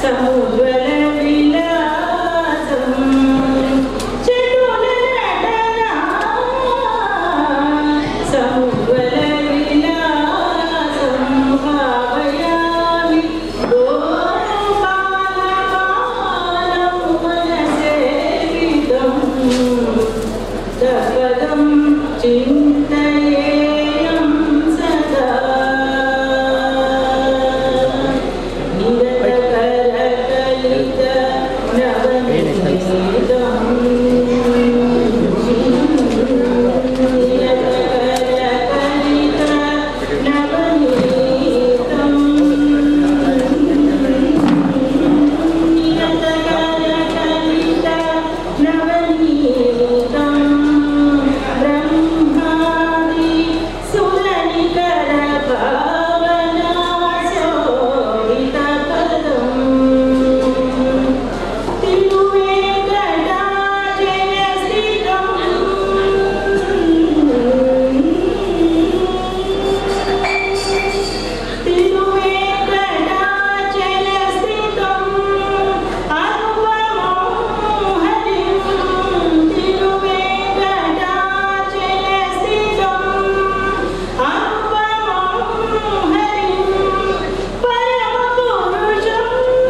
సముద్వల విలాసం చెడుల నటన సముద్వల విలాసం భావయామి గోపాలపాలం మనసేవితం సపదం చింతయేయం సదా నిరతకరకలిత నవనీతం నిరతకరకలిత నవనీతం నిరతకరకలిత నవనీతం బ్రహ్మాది సురనికర భావనా శోభిత పదం తిరువేంకటాచల స్థితం తిరువేంకటాచల స్థితం అనుపమం హరిం తిరువేంకటాచల స్థితం అనుపమం హరిం పరమ పురుషం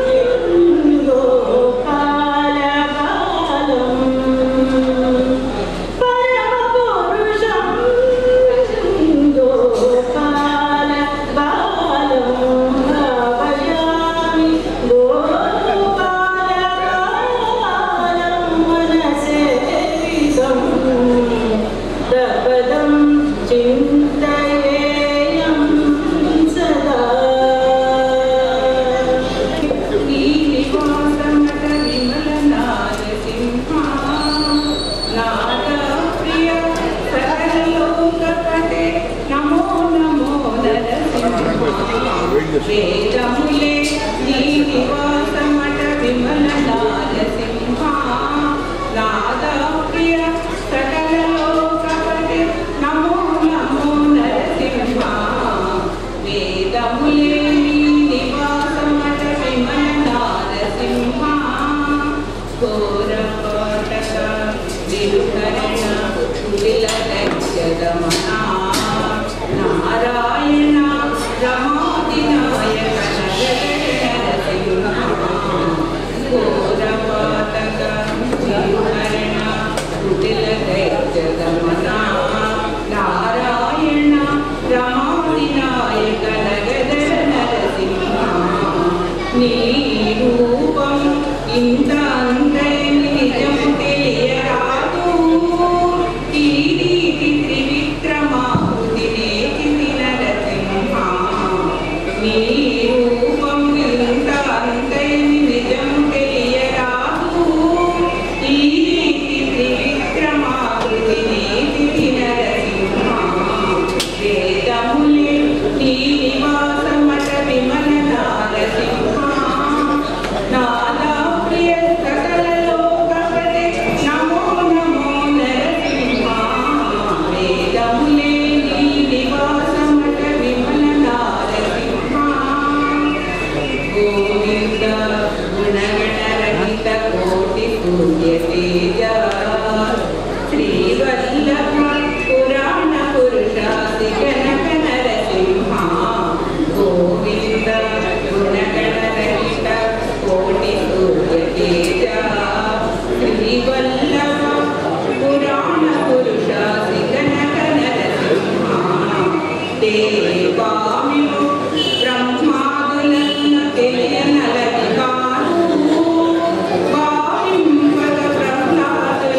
గోపాలబాలం పరమ పురుషం గోపాలబాలం భావయామి గోపాలబాలం మనసేవితం ప్రపదం చింతయేయం సదా శ్రీనివాసమట విమలనాద సింహ నాద ప్రియ సకలలోకపతే నమో నమో నరసింహ వేదములే శ్రీనివాసమట విమలనాద సింహ నాద ప్రియ సకలలోకపతే నమో నమో నరసింహ వేదములే నివాసమట విమలనాద సింహ ఘోరపాటక విలుకరణ విలదమన నారాయణ రమాదినాయక నరసింహ ఘోరపాతక విలుకరణ విలదమన నారాయణ రమాదినాయక నగదర నరసింహ నీ రూపం ఇంత అందరి నిజం తెలియరాదు ఈ రీతి త్రివిక్రమాకృతి నేతి నరసింహ నీ రూపం ఇంత అందరి నిజం తెలియరాదు ఈ రీతి త్రివిక్రమాకృతి నేతి నరసింహ వేదములే నీ నివాసమట విమల నారసింహ నాదా ప్రియ సకల లోకపతే నమో నమో నరసింహ వేదములే నీ నివాసమట విమల నారసింహ గోవింద గుణగణరహిత కోటి పుణ్య తేజ శ్రీవల్లభ పురాణ పురుషాది కనక నరసింహ గోవింద గుణగణరహిత కోటి సూర్య తేజ శ్రీవల్లభ పురాణ పురుషాది కనక నరసింహ దేవామిము బ్రహ్మాదులను తెలియనలది కాదు భావింపద ప్రహ్లాదుల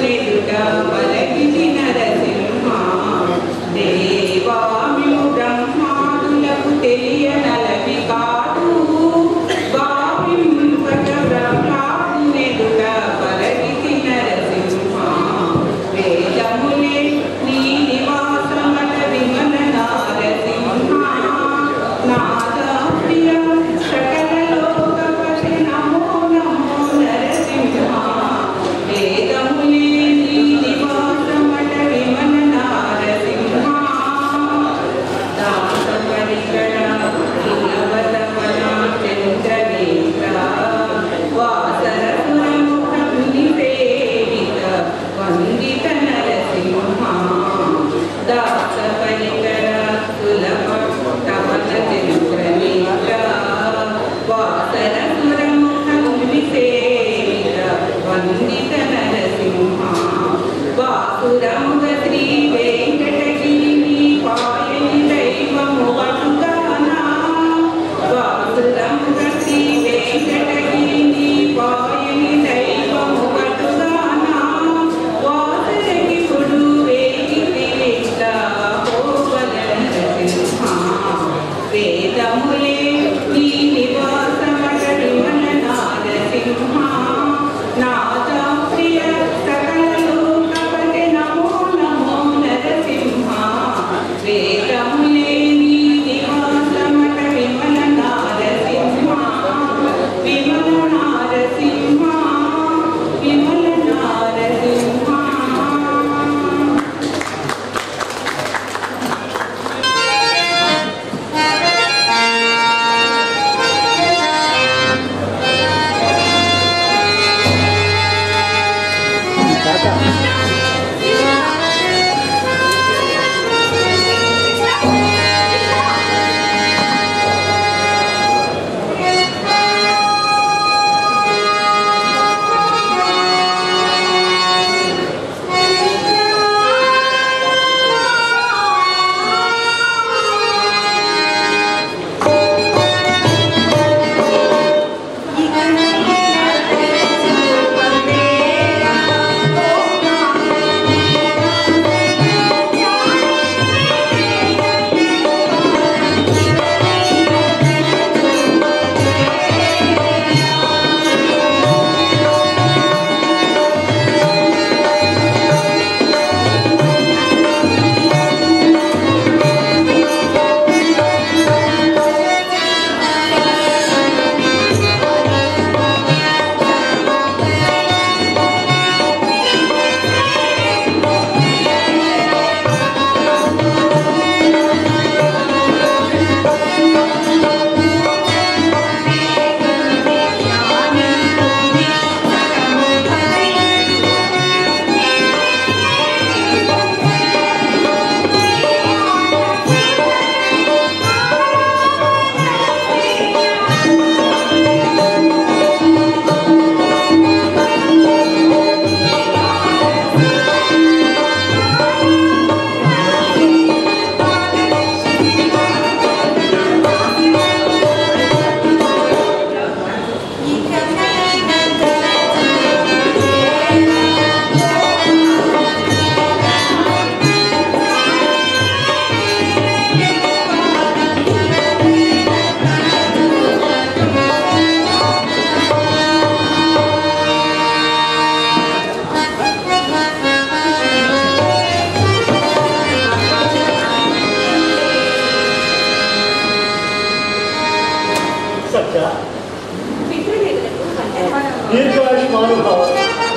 దీర్ఘాయుష్మానుభావ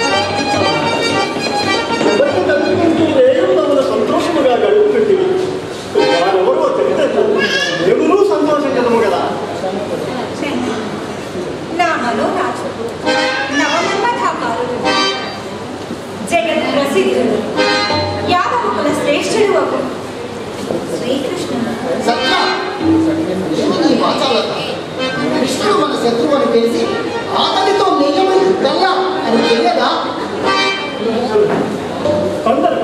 ఎవరికి తగ్గుకుంటూ వేయున్నముల సంతోషముగా గడుపుతుంది వారెవరో తెలియదు ఎవరూ సంతోషించదము కదా నా మనోరాజు నవమన్మథాకారుడు జగత్ ప్రసిద్ధుడు యాదవ కుల శ్రేష్ఠుడు ఒక శ్రీకృష్ణుడు సత్య ఏమి నీ వాచాలత కృష్ణుడు మన శత్రువు అని తెలిసి ఆకలితో నెయ్యమని కల్లా అని తెలియదా కొందరు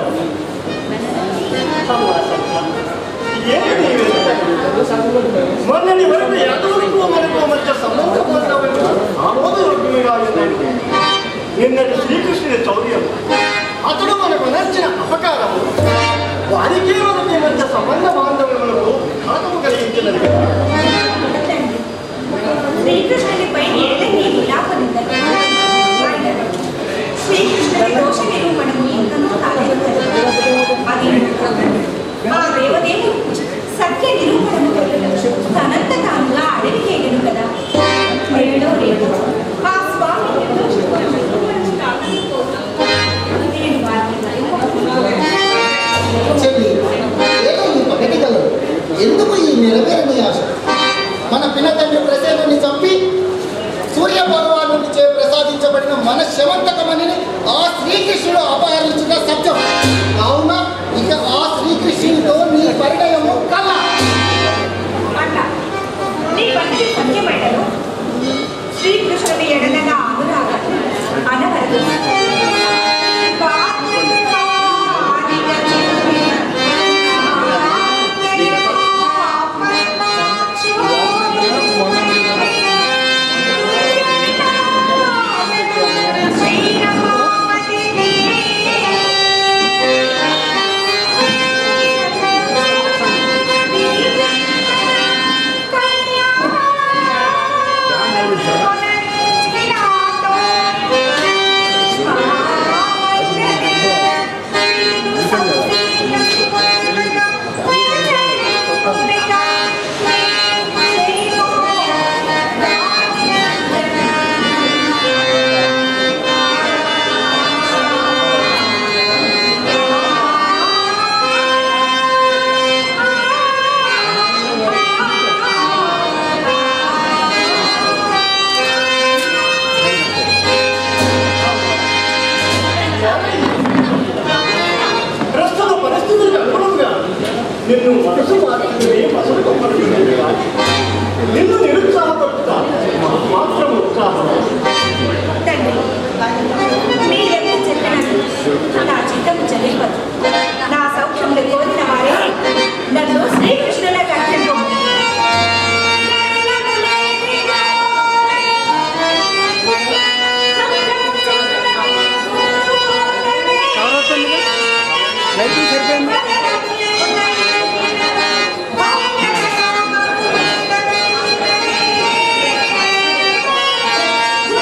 అమ్మా సత్య, ఏమి నీ వెనుక? మొన్నటి వరకు ఎంతవరకు మనకు మధ్య సంబంధం ఉన్నవని ఆమోదయోగ్యముగా ఉందండి నిన్నటి శ్రీకృష్ణుని చౌర్యం అతడు మనకు నచ్చిన అపకారము వారికే మనకి మధ్య సంబంధ బాంధవ్యములకు ఘాతము కలిగించినది కదా తండ్రి శ్రీకృష్ణునిపై ఏదైనా విలాప నిందలు ఆయన శ్రీకృష్ణుని దోష నిరూపణము ఇంకనూ కాలేదు కదా. అది ఆ దేవదేవుడు సత్య నిరూపణము కొరకు తనంత తానుగా అడవికేయను కదా రెండో రేపు ఆ స్వామి నిర్దోషత్వం నిరూపణము కాకపోతే నేను వారిని భయపడుతున్నాను. చెల్లి ఏదో ఈ పగటి కలరు ఎందుకు ఈ నెరవేరని ఆశ మన పినతండ్రి ప్రసేనుని చంపి సూర్య భగవాను చే ప్రసాదించబడిన మన శవంతకమని ఆ శ్రీకృష్ణుడు అపహరించిన సత్యం కావున ఇక ఆ శ్రీకృష్ణునితో నీ పరిణయము కల్లా అట్లా నీ పట్టిన సత్యమైనను శ్రీకృష్ణుని ఎడలగా అనురాగం అనవరదు ప్రస్తుత పరిస్థితులకు అనుగుణంగా నిన్ను మనసు మార్చుకుని మసలు కొమ్మడుతుంది నిన్ను నిరుత్సాహపడుతా మాత్రం ఉత్సాహం తండ్రి మీరెంత చెప్పినట్టు నా చిత్తము చెల్లిపదు నా సౌఖ్యములు కోరిన వారే నన్ను శ్రీకృష్ణుల కట్టెంపు సరిపోయింది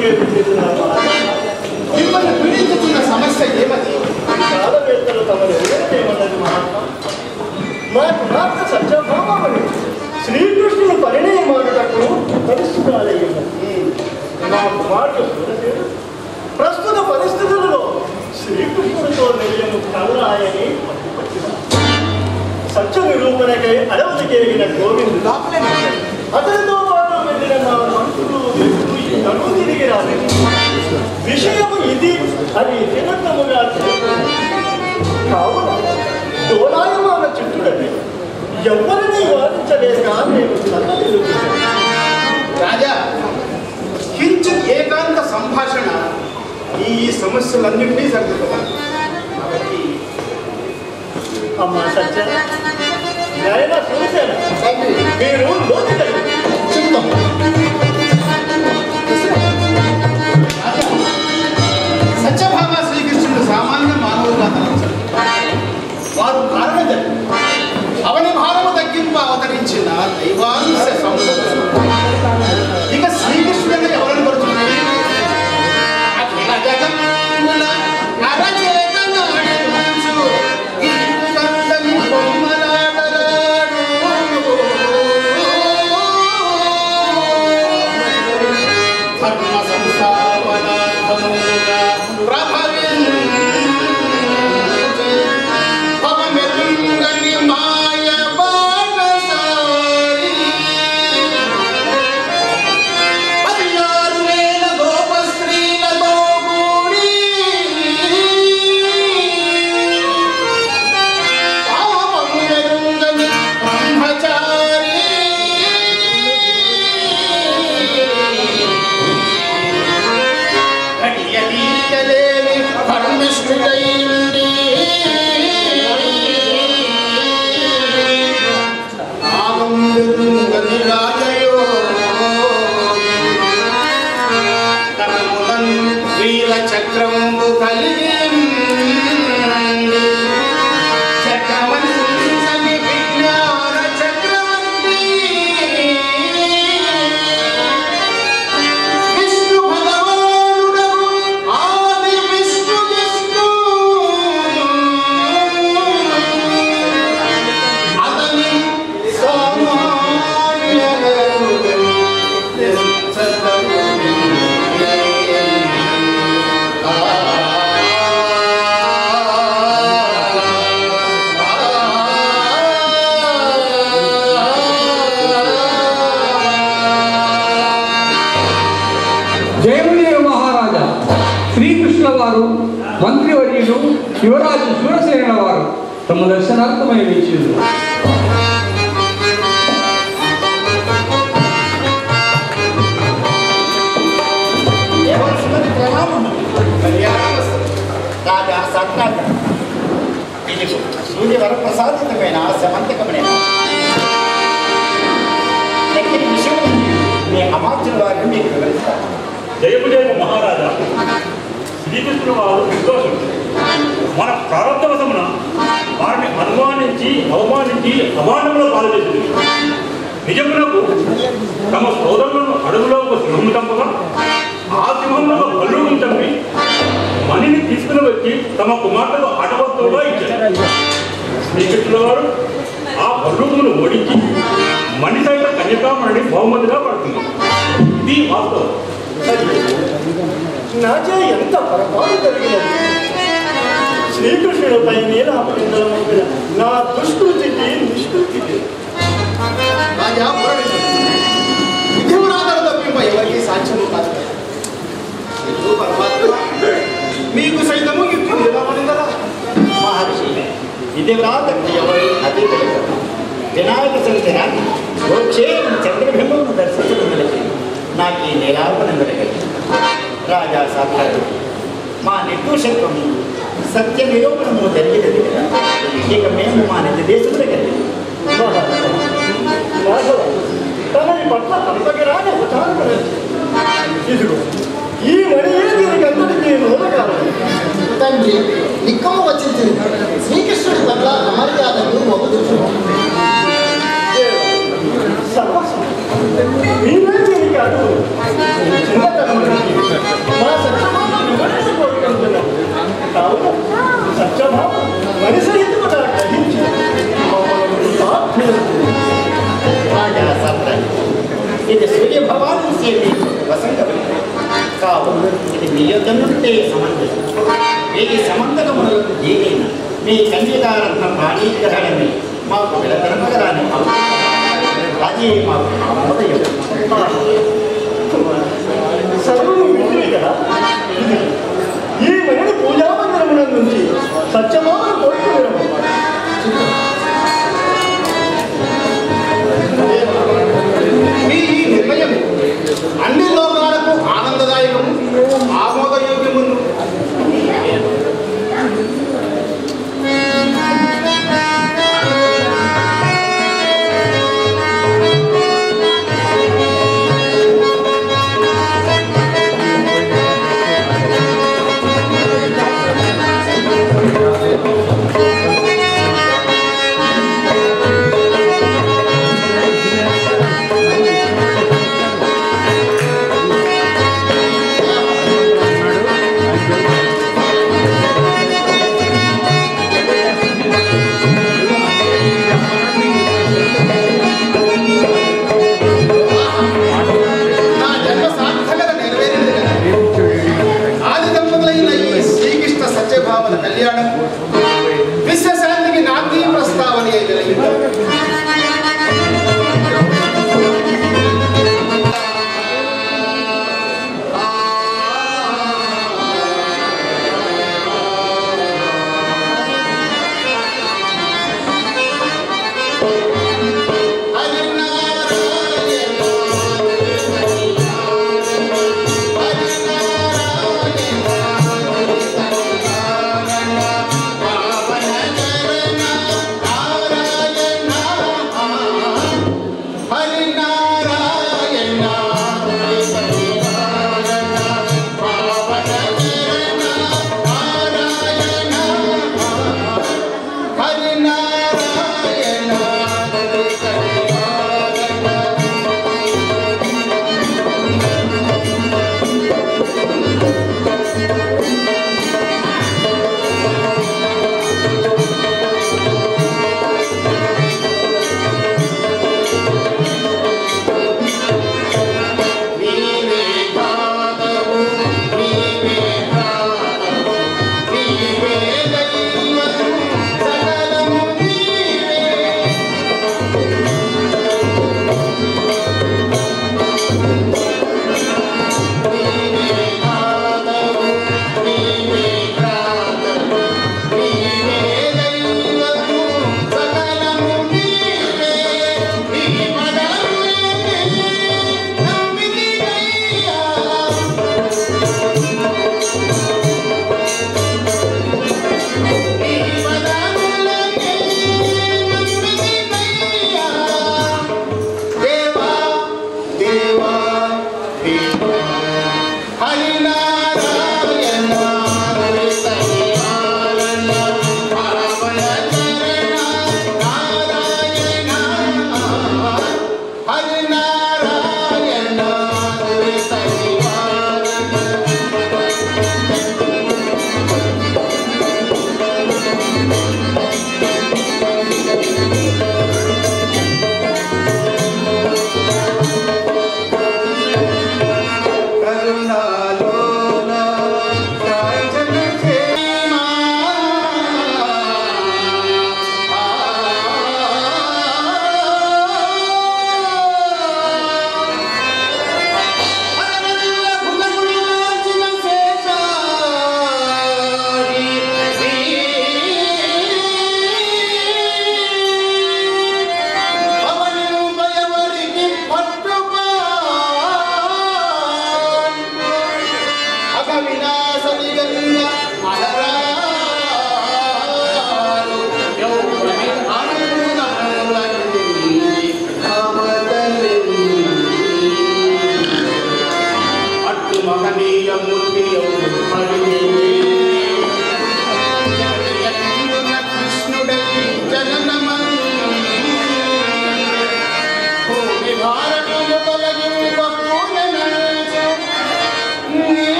ఎవరికేమి చేసినారు మిమ్మల్ని పీడించుతున్న సమస్య ఏమది కాలవేత్తలు తమను ఎవరేమన్నది మహాత్మా మా కుమార్తె సత్యభామని శ్రీకృష్ణుని పరిణయం మాటకు పరిస్థితులయ్యింది మా కుమార్తె సూరసేను ప్రస్తుత పరిస్థితులలో శ్రీకృష్ణుడితో నిలయము కలరాయని పట్టుపట్టిన సత్య నిరూపణకై అడవులకి ఎగిన గోవిందుడు అతనితో పాటు వెళ్ళిన నా మంత్రులు వ్యక్తులు ఈ నడుము తిరిగి రాలేదు విషయము ఇది అది వినత్తముగా తెలుపుతుంది. కావున డోలాయమాన చిత్తుడని ఎవరిని వాదించలేక నేను చల్లలేదు రాజా కించిత్ ఏకాంత సంభాషణ ఈ సమస్యలన్నింటినీ సర్దుకోవాలి కాబట్టి అమ్మా సత్య నాయన చూశాను తండ్రి మీరు లోతుకెళ్ళి చిత్తం రాజా, సత్యభామ శ్రీకృష్ణుడు సామాన్య మానవులుగా తలంచారు వారు కారణం అవని భారము తగ్గింపు అవతరించిన దైవాంశ సంస్కృతి ఇక శ్రీకృష్ణుడు ఎవరని పడుతుంది అఖిల జగత్తుల అరచేత నాడించు ఈ కందని బొమ్మలాడరాడు. ధర్మ సంస్థాపనార్థముగా ప్రభవించి భవమెరుంగని మాయ బాటసారి. పదియారు వేల గోప స్త్రీలతో కూడి పాపములెరుంగని బ్రహ్మచారి ఘటియతీయలేని ధర్మిష్ఠుడైండి నాగం వెరుంగని రాజయో తనములన్ వీర చక్రంబు కలిగి చక్రవంశని విజ్ఞాన చక్రవర్తి విష్ణు భగవానుడగు ఆది విష్ణు విష్ణు అతని జయమునీయ మహారాజా శ్రీకృష్ణ వారు మంత్రివర్యులు యువరాజు శూరసేన వారు తమ దర్శనార్థమై వేచింది దేవలక్ష్మణి ప్రణామం రాజా సత్నాథ ఇదిగో సూర్య వరప్రసాదితమైన సమంతకమైన దగ్గర విషయం ఉంది. మీ అమాత్యుల వారిని మీకు వివరిస్తాను జయముజయ మహారాజా శ్రీకృష్ణుడు వారు నిర్దోషుడు మన ప్రారంభవశమున వారిని అనుమానించి అవమానించి అమానంలో పాల్చేసింది నిజమునకు తమ సోదరులను అడవిలో ఒక సింహం చంపగా ఆ సింహంలో ఒక భల్లుడిని చంపి మణిని తీసుకుని వచ్చి తమ కుమార్తెకు ఆటవస్తువుగా ఇచ్చారు శ్రీకృష్ణుల వారు ఆ భల్లుడును ఓడించి మణి సైత కన్యకామణి బహుమతిగా పడుతుంది ఇది వాస్తవం నాచే ఎంత పొరపాటు జరిగినది శ్రీకృష్ణుడిపై నీలాపనిందల మోపిన నా దుష్కృతికి నిష్కృతికి రాజా విధివరాధన తప్పింప ఎవరికి సాధ్యము కాదు కదా. ఎందుకు పరమాత్మ మీకు సైతము యుద్ధం ఎలా పడిందరా మహర్షి ఇది వ్రాతకు ఎవరు అది తెలియదు వినాయక చవితి నాటి వచ్చే చంద్రబింబమును దర్శించడం నాకు ఈ నీలాపనం జరిగింది రాజా సాక్షాత్ మా నిర్దోషత్వము సత్య నిరూపణము జరిగినది కదా ఇక మేము మా నిజ దేశంలో కలిగి తనని పట్ల అంతగరాని ఇదిగో ఈ మణియే దీనికి అందరికీ మూల కావాలి తండ్రి నిక్కము వచ్చింది శ్రీకృష్ణుడి పట్ల అమర్యాదలు మొదలుచు సర్వస్వం నీవే దీనికి అడుగు చిన్నతనం నుంచి మా సత్యభామ వివరించి కోరుకుంటున్నాను కావున సత్యభామ మనిషి ఎందుకు గ్రహించి మమ్మల్ని సాధ్యులు రాజా సత్రం ఇది సూర్య భగవాను సేవి వసంతం కావు ఇది మీ యొద్ద నుండే సమంతకం ఈ సమంతకములకు ఏదైనా మీ కన్యకారత్న పాణీగ్రహణమే మాకు విడతరమగరాని అది మాకు ఆమోదయం సర్వం వింటుంది కదా ఈ మనిషి పూజామందిరముల నుంచి సత్యభామను కోరుకునేము మీ ఈ నిర్ణయం అన్ని లోకాలకు ఆనందదాయకము ఆమోదయోగ్యమును నా జన్మ సార్థకత నెరవేరింది కదా ఆది దంపతులైన ఈ శ్రీకృష్ణ సత్యభావన కళ్యాణం విశ్వశాంతికి నాంది ప్రస్తావన అయి వెలిగింది. పావన చరణ నారాయణ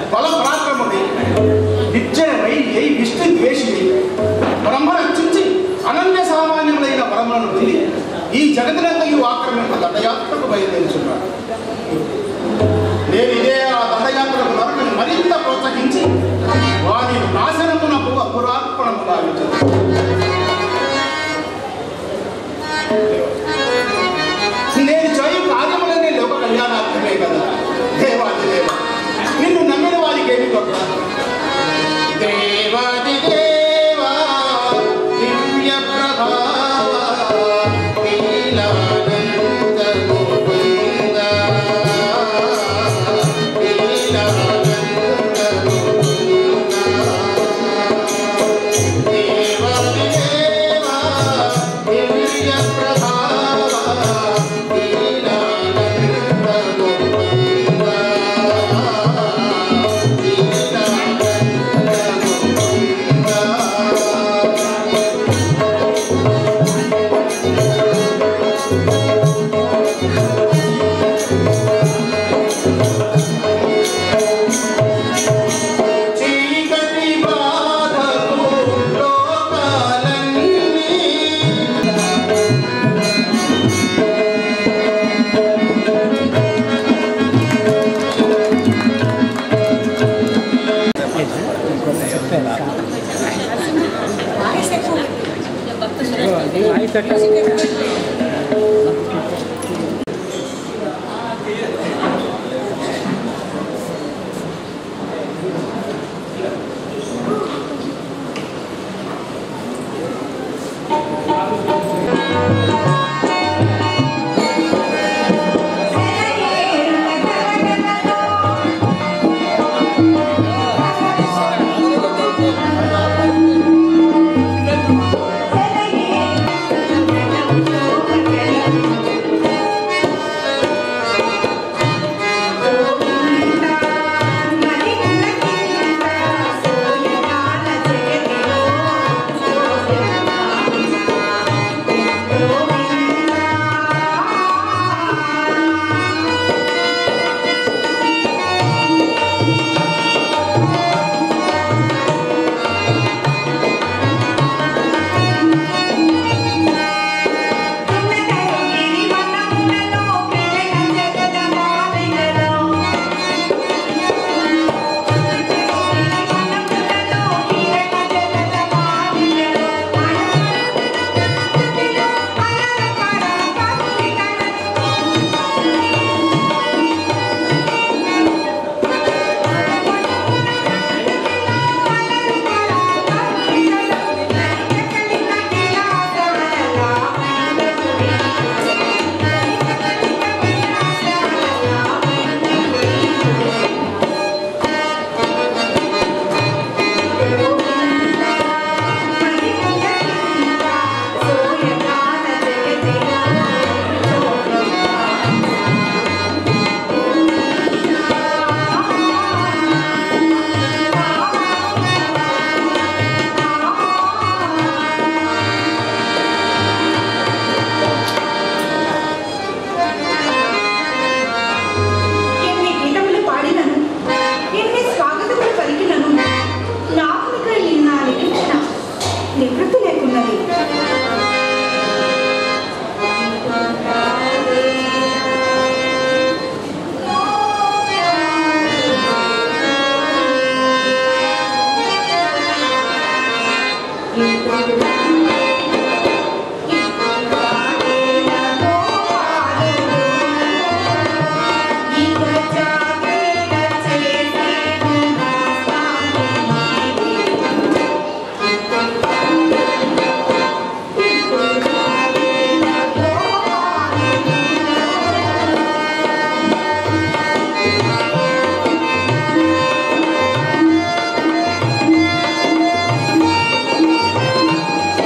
బల పరాక్రముడి విద్యనమై ఏ విష్ణు ద్వేషిని బ్రహ్మ రక్షించి అనన్య సామాన్యములైన వరములను తిని ఈ జగతినంతయు ఆక్రమింప దండయాత్రకు బయలుదేరుచున్నాడు నేను ఇదే ఆ దండయాత్రకు నరుని మరింత ప్రోత్సహించి వారి నాశనమునకు పురార్పణము భావించాను నేను చేయు కార్యములనే లోక కళ్యాణార్థమే కదా దేవాది దేవ నిన్ను నమ్మిన వారికి ఏమి కొత్త దేవాది దేవా దివ్య ప్రభావ నీలానంద గోవింద నీలానంద గోవింద దేవాది దేవా దివ్య ప్రభావ నీలానంద గోవింద చీకటి బాధకు లోకాలన్నీ ఎన్ని గీతములు పాడినను ఎన్ని స్వాగతములు పలికినను నాకు మిగిలి నా నిరీక్షణ నివృత్తి లేకున్నది దేవాది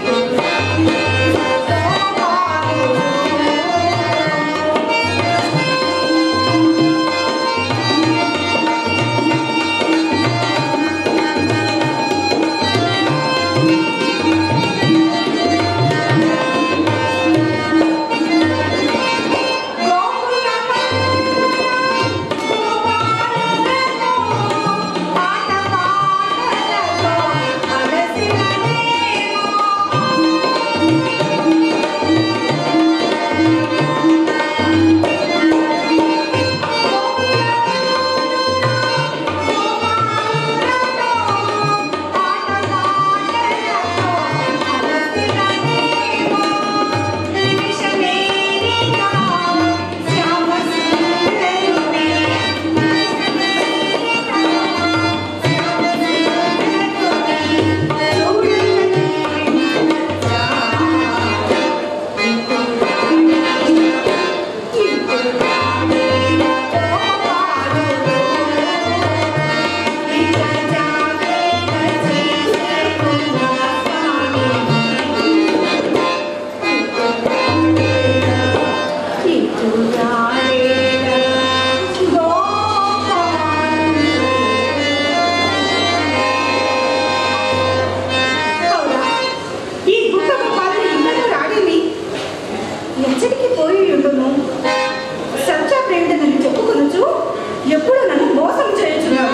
ఈ గుట్ట గోపాలను ఇంతలో రాడిని ఎచ్చటికి పోయి ఉండును సత్య ప్రేమిటనని చెప్పుకొనొచ్చు ఎప్పుడు నన్ను మోసం చేయుచున్నాడు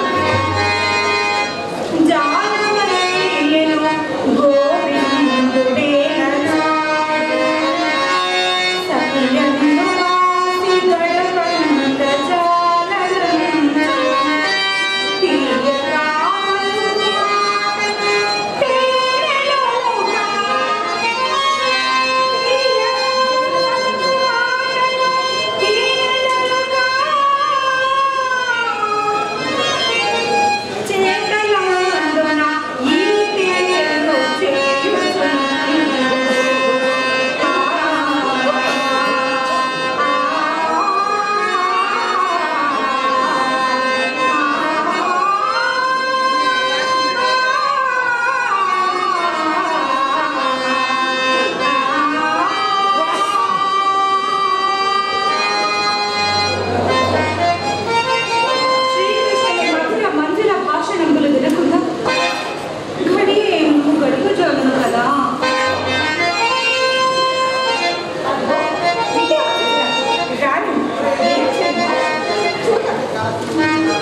జానమయ్యను గోవిందుడేనగా సత్యందు వాసి గడపంత జాలనందు తీయగా శ్రీకృష్ణుని మధుర మంజుల భాషణములు వినకుండా ఘడియేమో గడుపుజోగును కదా ఇదే వచ్చేసారు. రాను. ఏం చేద్దాం? చూద్దాం.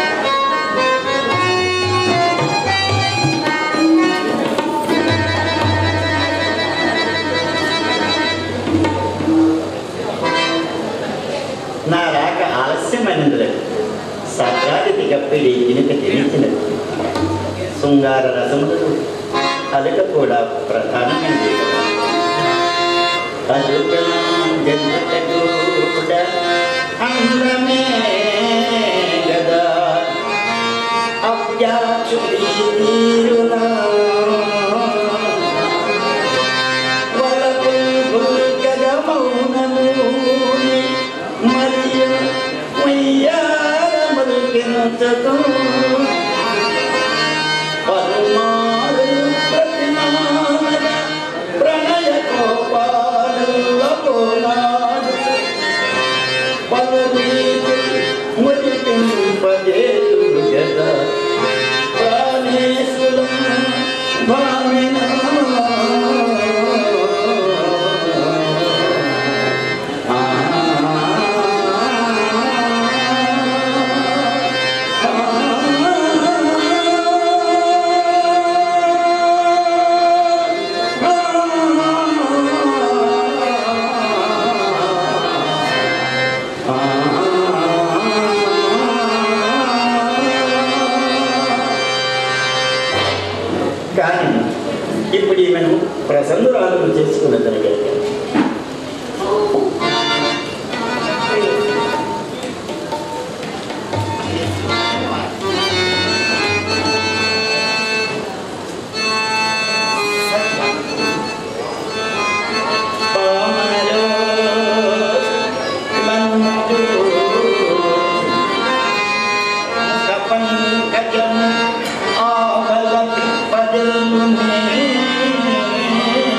నా రాక ఆలస్యమైనందులకు సక్రాతి కప్పిడి ఇనుక తినిచినది శృంగార రసములకు అలక కూడా ప్రధానమైనది అలుకనా జంతుటకు కూడా అందమే గదా అవ్యాక్షుడి తీరునా ప్రణయ కానీ ఇప్పుడు ఈమెను ప్రసన్నురాలను చేసుకున్న తనగలిగాను పంకజం ఆవల పదలునే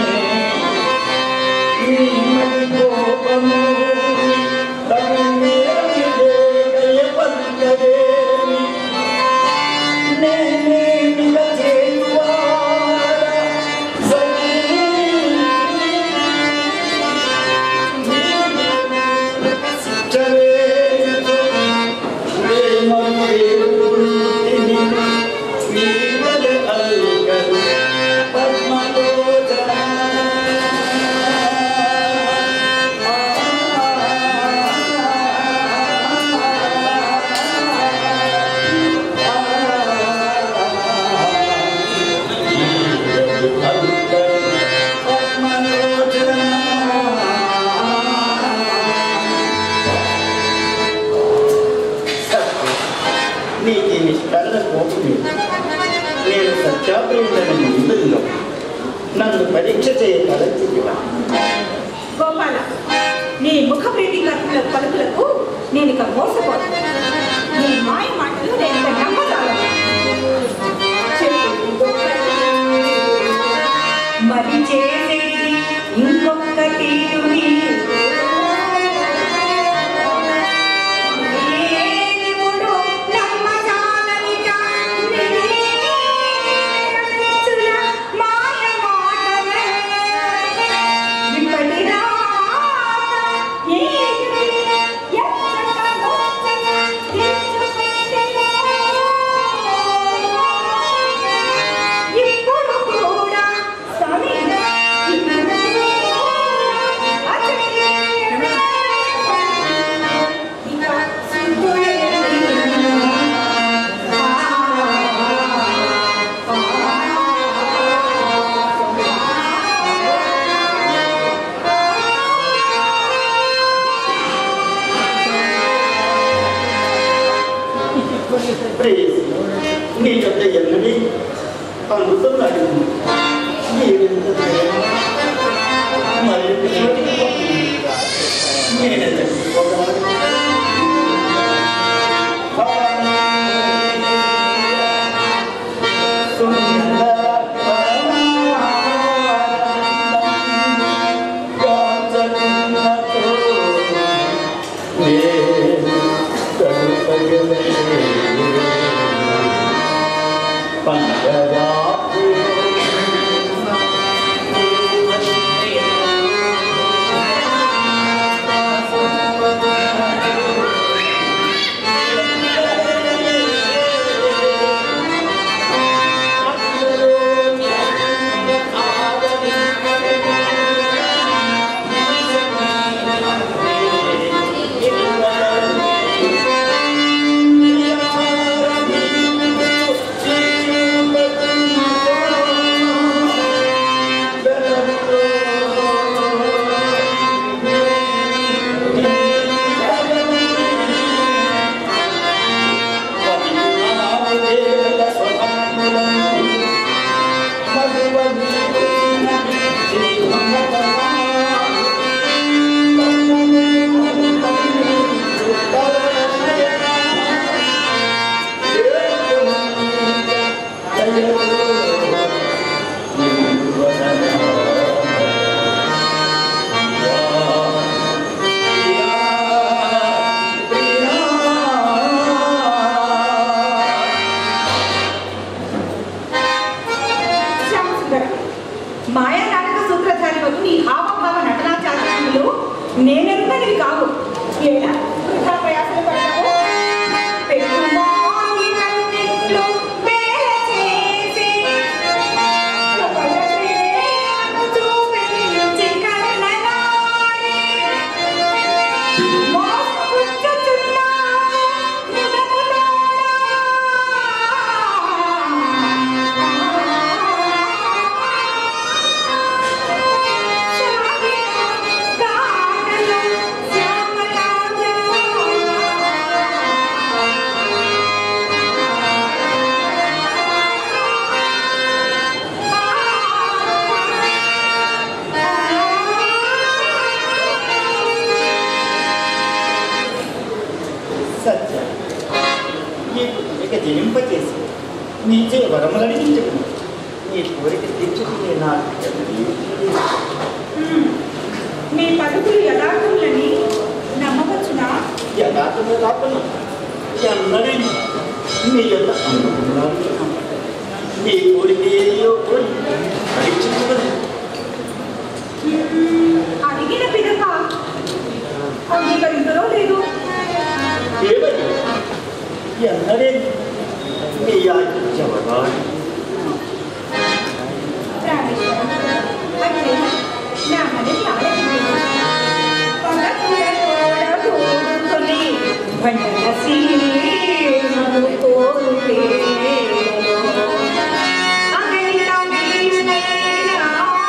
కోపమే నేను సత్యాప్రియుడని ముందులో నన్ను పరీక్ష చేయ తలచివా గోపాల నీ ముఖ ప్రీతి కలుపుల పలుకులకు నేను ఇక మోసపోను నీ మాయ మాటలు నేను ఇక నమ్మజాలను చెప్పు. మరి చేసేది ఇంకొక తీరుని నేనెప్పుడు నమ్మజాలనిక నేనెచ్చుల మాయ మాటలే. ఇప్పటి రాత ఏమి ఎచ్చట గొచ్చట తెచ్చుపెట్టెను. ఇప్పుడు కూడా సమీర ఇక ప్లీజ్ నీ యొక్క ఎన్నడి అందుతున్నాడు మీరెంత ప్రేమ, మరి నేనెంత శ్యామసుందర మాయా నాటక సూత్రధారి వద్దు నీ హావభావ నటనాచార్యులు నేనెంతటివి కావు ఏడా వృథా ప్రయాసలు పడతావు పెట్టుమాని కన్నెట్లు వేల చేసి ప్రబల ప్రేమను చూపించి కన్ననాడే. మోసపుచ్చుచున్నా సత్య ఈ కోరిక జనింపచేసి నీచే వరములడిగించుకుని నీ కోరిక తీర్చుకునే నాకు మీ పలుకులు యథార్థములని నమ్మవచ్చునా యథార్థమే కాకుండా ఎన్నడీ నీ యొక్క అనుకున్నాను నీ కోరిక ఏదో కోరి పరీక్షించుకుని అడిగిన పిదక అంగీకరించదో లేదు కేవలం ఎన్నడే నీ ఆజ్ఞవరాలు ప్రాణేశ్వర అయితే నా మనని ఆలకించు. పగతుల తోడ కూడుకొని భండల సీమను కోరుకేలో. అగైన వీణైనా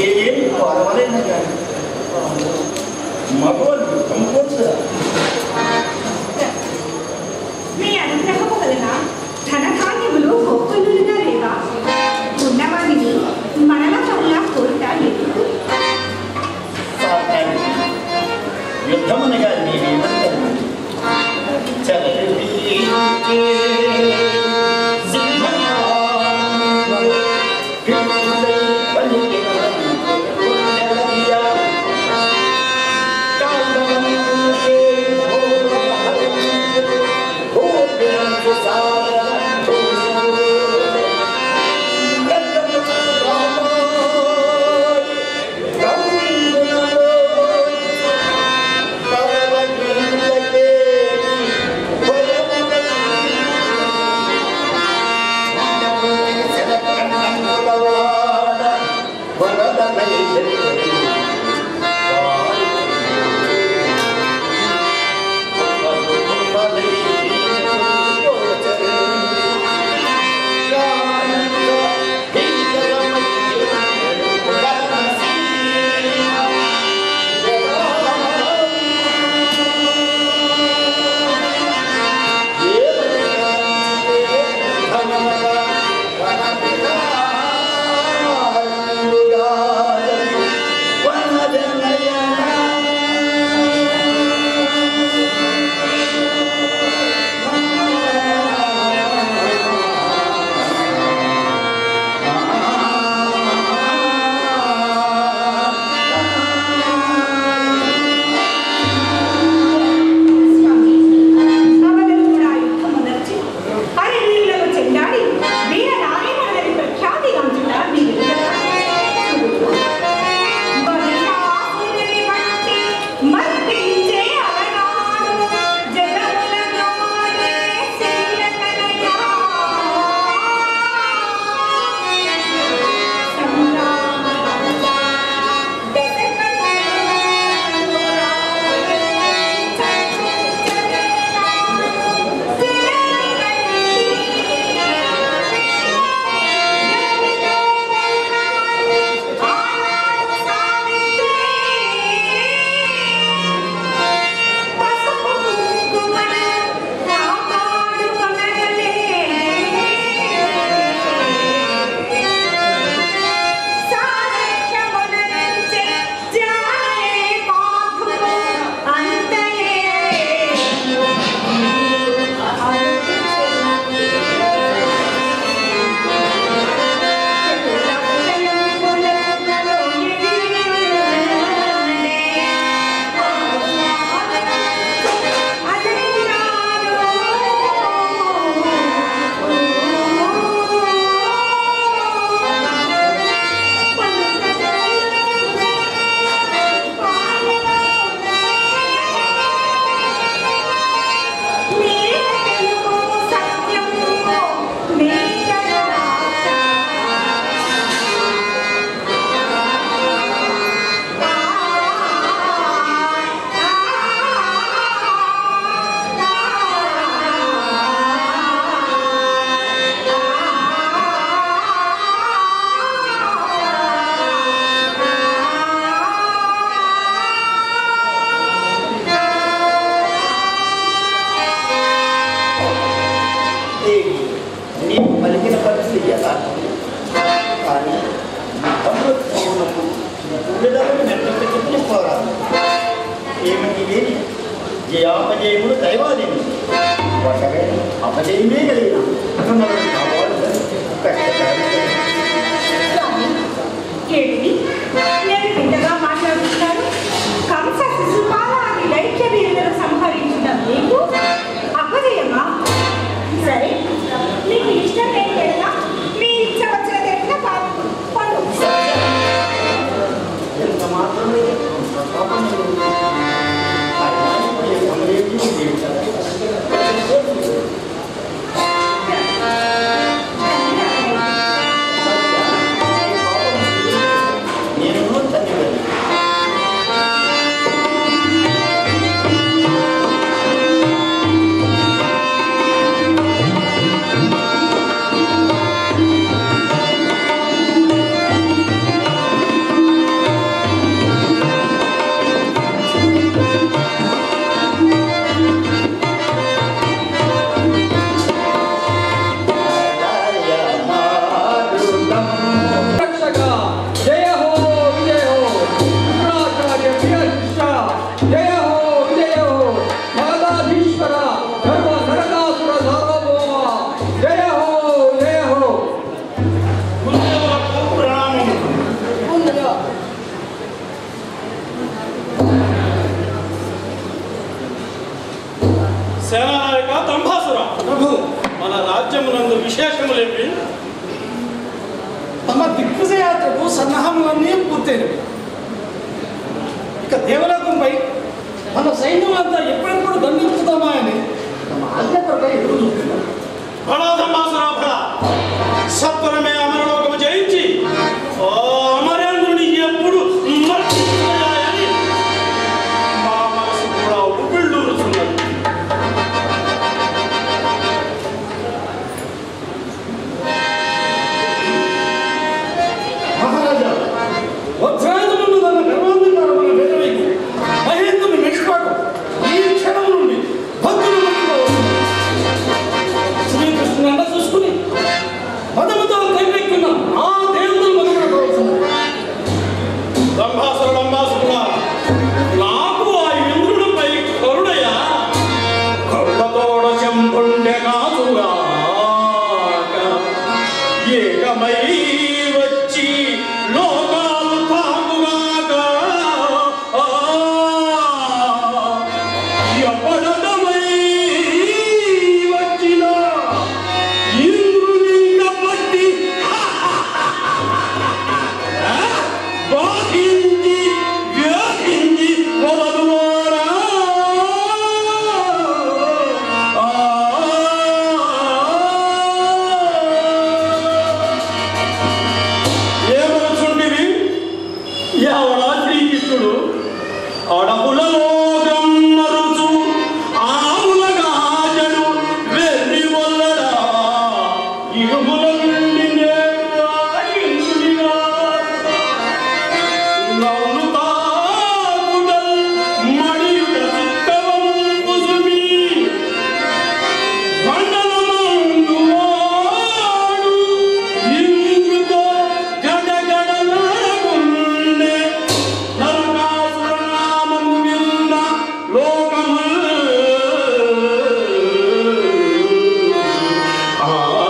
ఏం పర్వాలేదు కానీ మగవాళ్ళు కంపోజ్ మీ అనుగ్రహము వలన ధనధాన్యములు గొప్పలుగా లేవా ఉన్నవాడిని మనల వల్ల కోరిక ఎందుకు యుద్ధమునగా నేనేమంటాను స్వామి అవలను కూడా యుద్ధము నడిచి అరే వీళ్ళకు చెండాడి వీర నారాయణులని ప్రఖ్యాతి గాంచుట మీరు మర్పించే అలనాడు జగములలోనే శీలకలయా నీవు పలికిన పరిస్థితి ఎలా కానీ యుద్ధంలో ఉన్నప్పుడు గుండెలకు నెట్టు చెప్పి పోరాదు ఏమిటి ఏది జయాపజయములు దైవాదేవి ఒకవే అపజయమే కలిగిన మనల్ని కాపాడుదని కష్టకార్యం స్వామి, ఏమిటి? నేను వింతగా మాట్లాడుతున్నాను కంస శిశుపాలాన్ని దైత్య వీరులను సంహరించిన మీకు అపజయమా సరే మీకు ఇష్టం లేని వేళ మీ ఇచ్చ వచ్చిన దగ్గర పండు ఎంత మాత్రమే పాపం లేదు. ఆయన ఏ సమయం నేను తండ్రి సేనానాయక తంభాసుర ప్రభు మన రాజ్యమునందు విశేషములేవి తమ దిగ్విజయాత్రకు సన్నాహములన్నీ పూర్తయినవి ఇక దేవలోకంపై మన సైన్యమంతా ఎప్పుడెప్పుడు దండించుతామా అని తమ ఆజ్ఞ కొరకై ఎదురు చూస్తున్నారు బడా తంభాసుర బడా సత్వరమే అమరలోకము జయించి ఓ అమరేంద్రుని ఎప్పుడు మర్చిపోయాయని మా మనసు కూడా ఉబిళ్ళూరుతున్నది మహారాజా వజ్రాయుధములు తన గర్వాంధకారమైన వేదవైపు మహేంద్రుని మెచ్చుకోవడం ఈ క్షణం నుండి భక్తులు శ్రీకృష్ణుని అండ చూసుకుని మదముతో కైపెక్కున్న ఆ దేవుడు మొదలుకోవాల్సింది దంభాసుర దంభాసురుడా నాకు ఆ ఇంద్రుడిపై కరుణయ కరుణతోడ చెంపుండె కాదుగా ఏకమై వచ్చి లోకాలు తాకుగాక ఆ, ఎప్పడమై వచ్చిన ఇంద్రుని పట్టి బాధించి వ్యాధించి మొదలువారా ఏమనుచుంటివి ఎవడా శ్రీకృష్ణుడు అడవులలో గమ్మరుచు ఆవులగా జడు వెర్రి వల్లడా ఇగుముల నుండి నేరుగా ఇంద్రునిగా నవ్వులు తాగుదల్ మడియుట చిత్తవంపుసుమి మండలమందు వాడు ఇంద్రుతో గడగడలాడుకుండే నరకాసుర నామము విన్న లోకముల్ ఆ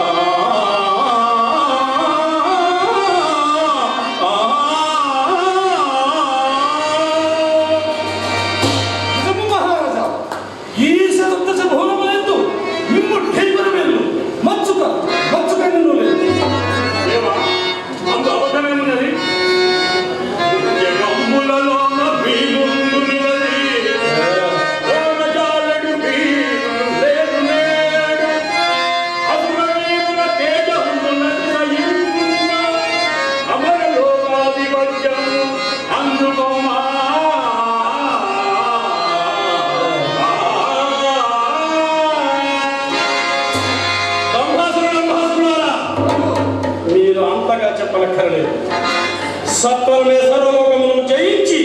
నిజము మహారాజా ఈ సదృశ భవనములందు మిమ్ము ఢైవరు వెళ్ళు మచ్చుక మచ్చుక నిన్ను లేదు దేవా అంత అబద్ధమేమున్నది జగమ్ములలోన భీముండు నిలది ఓనజాలడు భీముడు లేడు నేడు అసురవీరుల తేజమున జయించిన అమరలోకాధిపత్యము అందుకోమా దంభాసురుడు దంభాసురులారా, మీరు అంతగా చెప్పనక్కర్లేదు సత్వరమే సర్వలోకమును జయించి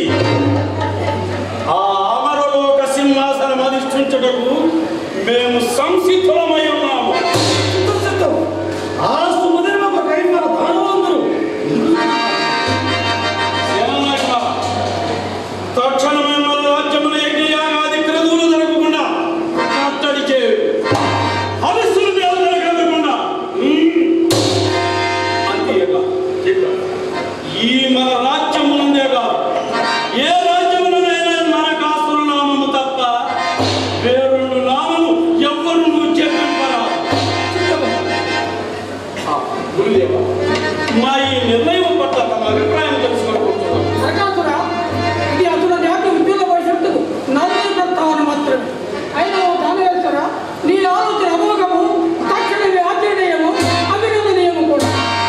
ఆ అమరలోక సింహాసనం అధిష్ఠించుటకు మేము సంసిద్ధులమై ఉన్నాము చిత్తం ఆ సుమదేవ కై మన దానవంతులు సేనానాయక, తక్షణమే మన రాజ్యమున యజ్ఞయాగాది క్రతువులు జరగకుండా కట్టడి చేయు హవిస్సులు దేవుడు జరగకుండా అంతేగా ఈ మన రాజ్యమునందే కాదు ఏ రాజ్యమునైనా నరకాసుర నామము తప్ప వేరొండు నామము ఎవ్వరు నువ్వు చెప్పింపరా గురుదేవ మా ఈ నిర్ణయం పట్ల తమ అభిప్రాయం తెలుసుకోకపోతున్నాం నరకాసురా ఇది అతను జాతి ఉద్యోగ భవిష్యత్తు నలభై ప్రస్తావన మాత్రమే అయినా ఓ దానవేశ్వర నీ ఆలోచన అమోఘము తక్షణమే ఆచరణీయము అభినందనీయము కూడా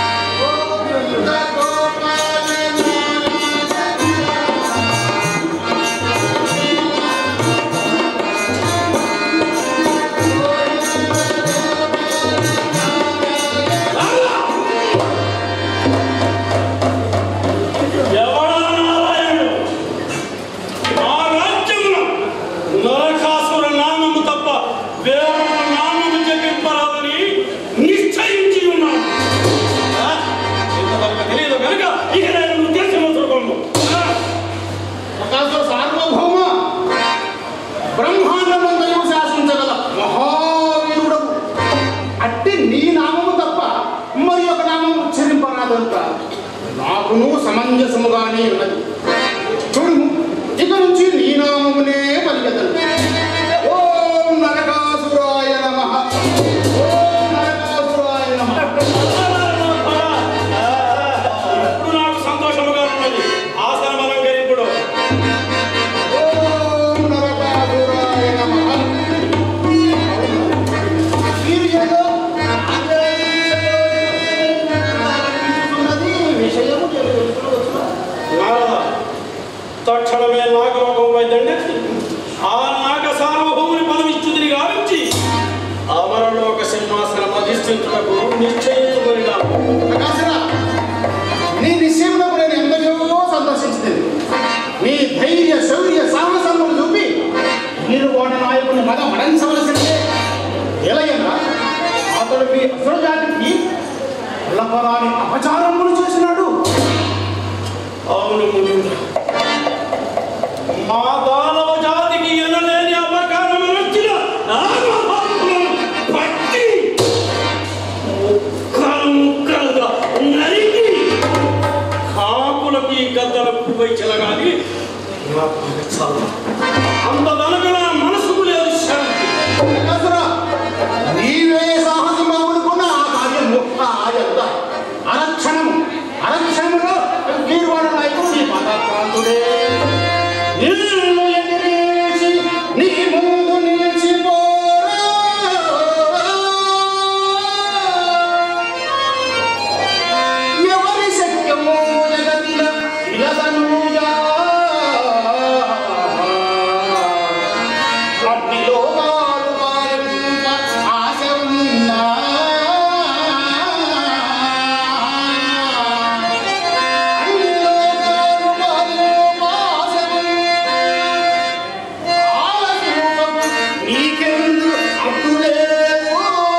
ఎవడా నారాయణుడు ఆ రాజ్యమున నరకాసుర నామము తప్ప వేరొక నామము జపింపరాదని నిశ్చయించి ఉన్నాను ఆ? ఇంతవరకు తెలియదు కనుక ఇక నేను ఉద్దేశం వదులుకోను ప్రకాశ సార్వభౌమ బ్రహ్మాండమంతయు శాసించగల మహావీరుడవు అట్టి నీ నామము తప్ప మరి ఒక నామం ఉచ్చరింపరాదంట నాకును సమంజసముగానే ఉన్నది చూడు ఇక నుంచి నీ నామమునే పలికెదను ఓం నరకా చెప్పి అసలు జాతికి అల్లపరాని అపచారములు చేసినాడు అవును మునీంద్ర మా దానవ జాతికి ఎనలేని అపకారం వచ్చిన ఆ మహాత్ములను పట్టి ముక్కలు ముక్కలుగా నరికి కాకులకి గద్దలకు పోయి చెలగాలి నా పగ చాలు. అంత వెనక నా మనసుకు లేదు శాంతి అసరా, నీవే సాహసమావుడుకున్న ఆ కార్యము ఆ ఎంత అరక్షణము అరక్షణములో గీర్వాణ నాయకుడు నీ పదార్థాంతుడే నిన్ను ఎదిరించి నీ ముందు నిలిచిపోరా ఎవరి శక్యము జగతిన ఇలదనుయా అగ్నిలోకాలు పాలింప ఆశ ఉన్నా అగ్నిలోకాలు పాలింప ఆశ ఉన్నా ఆలస్యము నీకెందు అడ్డులేవు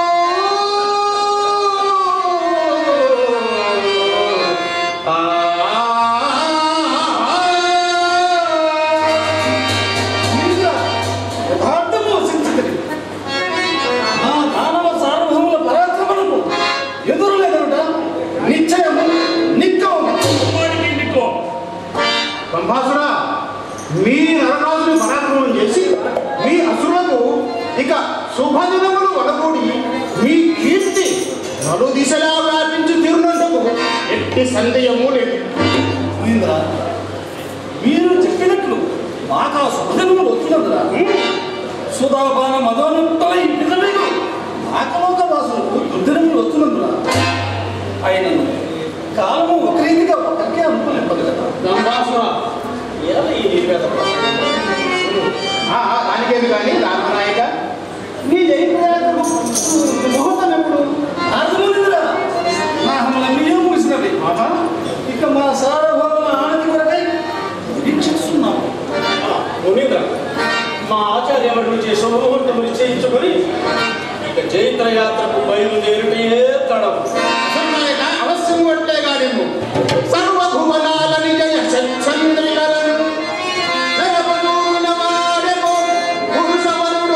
యథార్థము వసించుతుంది ఆ దానవ సార్వభౌముల పరాక్రమణకు ఎదురు లేదనుట నిశ్చయము నిత్యము వాడికి ఇంటికో బ్రహ్మాసురా మీ నరరాజుని పరాక్రమం చేసి మీ అసురులకు ఇక శుభదినములు వడగూడి మీ కీర్తి నలు దిశలా వ్యాపించి తీరునందుకు ఎట్టి సందేహము లేదు మహేంద్ర మీరు చెప్పినట్లు మాకు ఆ శుభదినములు వస్తున్నదిరా సుధాపాన మదోన్నతులై నిజమేను ఆకలోక వాసులకు దుర్దినములు వస్తున్నందున ఆయన కాలము ఒక రీతిగా ఒకరికే అనుకోలేపదు కదా బ్రహ్మాసుర ఎలా ఈ నిర్వేద ఆ, ఆ, దానికేమి కానీ రామనాయక నీ జయప్రయాణకు ముహూర్తం ఎప్పుడు అర్థమైందిరా నా హమ్మలన్నీ ముగిసినది ఇక మా సార్వభౌముల ఆనతి కొరకై నిరీక్షిస్తున్నాము మునీంద్ర మా ఆచార్యవర్గం చే శుభముహూర్తం నిశ్చయించుకొని ఇక జైత్ర యాత్రకు బయలుదేరుటే తడం నాయక అవశ్యం కొట్టే గాని సర్వభువనాలని జయ చంద్రికలను నరపదూన వాడెమో పురుషవరుడు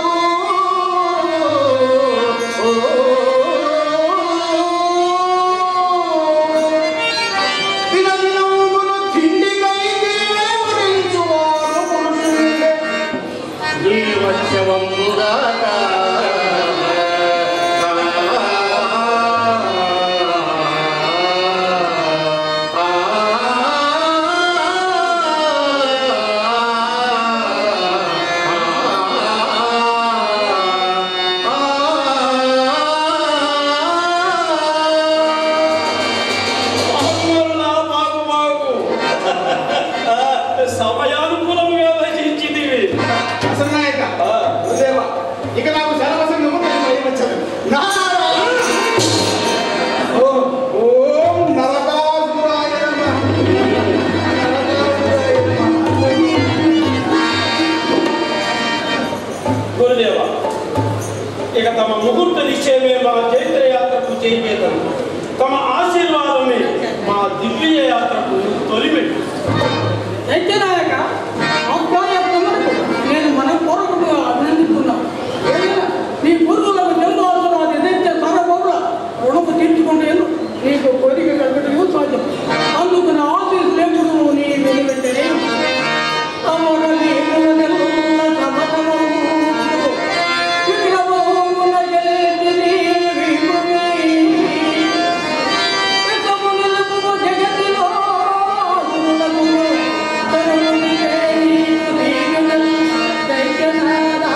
దినదినమును తిండికై దేవుడించువాడు పురుషుడే జీవత్సవముగాక పాల్గొన్నా మాకు మాకు సమయానుకూలంగా వహించింది అసలు నాయక గురుదేవ ఇక నాకు సర్వసంగము వచ్చాను నారాయణ ఓం ఓం నరకాసురాయ నమః నరకాసురాయ గురుదేవ ఇక తమ ముహూర్త నిశ్చయమే మా చైత్ర యాత్రకు చేయచేతం తమ ఆశీర్వాదమే మా దివ్య యాత్రకు తొలిమెట్టు దైత్యనాయక ఆజ్ఞాయత్నములకు నేను మనపూర్వకంగా అభినందిస్తున్నాను ఏదైనా నీ పూర్వులకు జన్మాసురాది దైత్య సార్వభౌముల రుణము తీర్చుకుంటేను నీకు కోరిక కలగటం సాధ్యం అందుకు నా ఆశీస్సులు ఎప్పుడు నీ వెలువెంటనే అమరని పునరున్న సమతము విగ్రహమున జయతిని విభుని యశమునకు జగతిలో గురులకు తరుణి నీకు దైత్యనాదా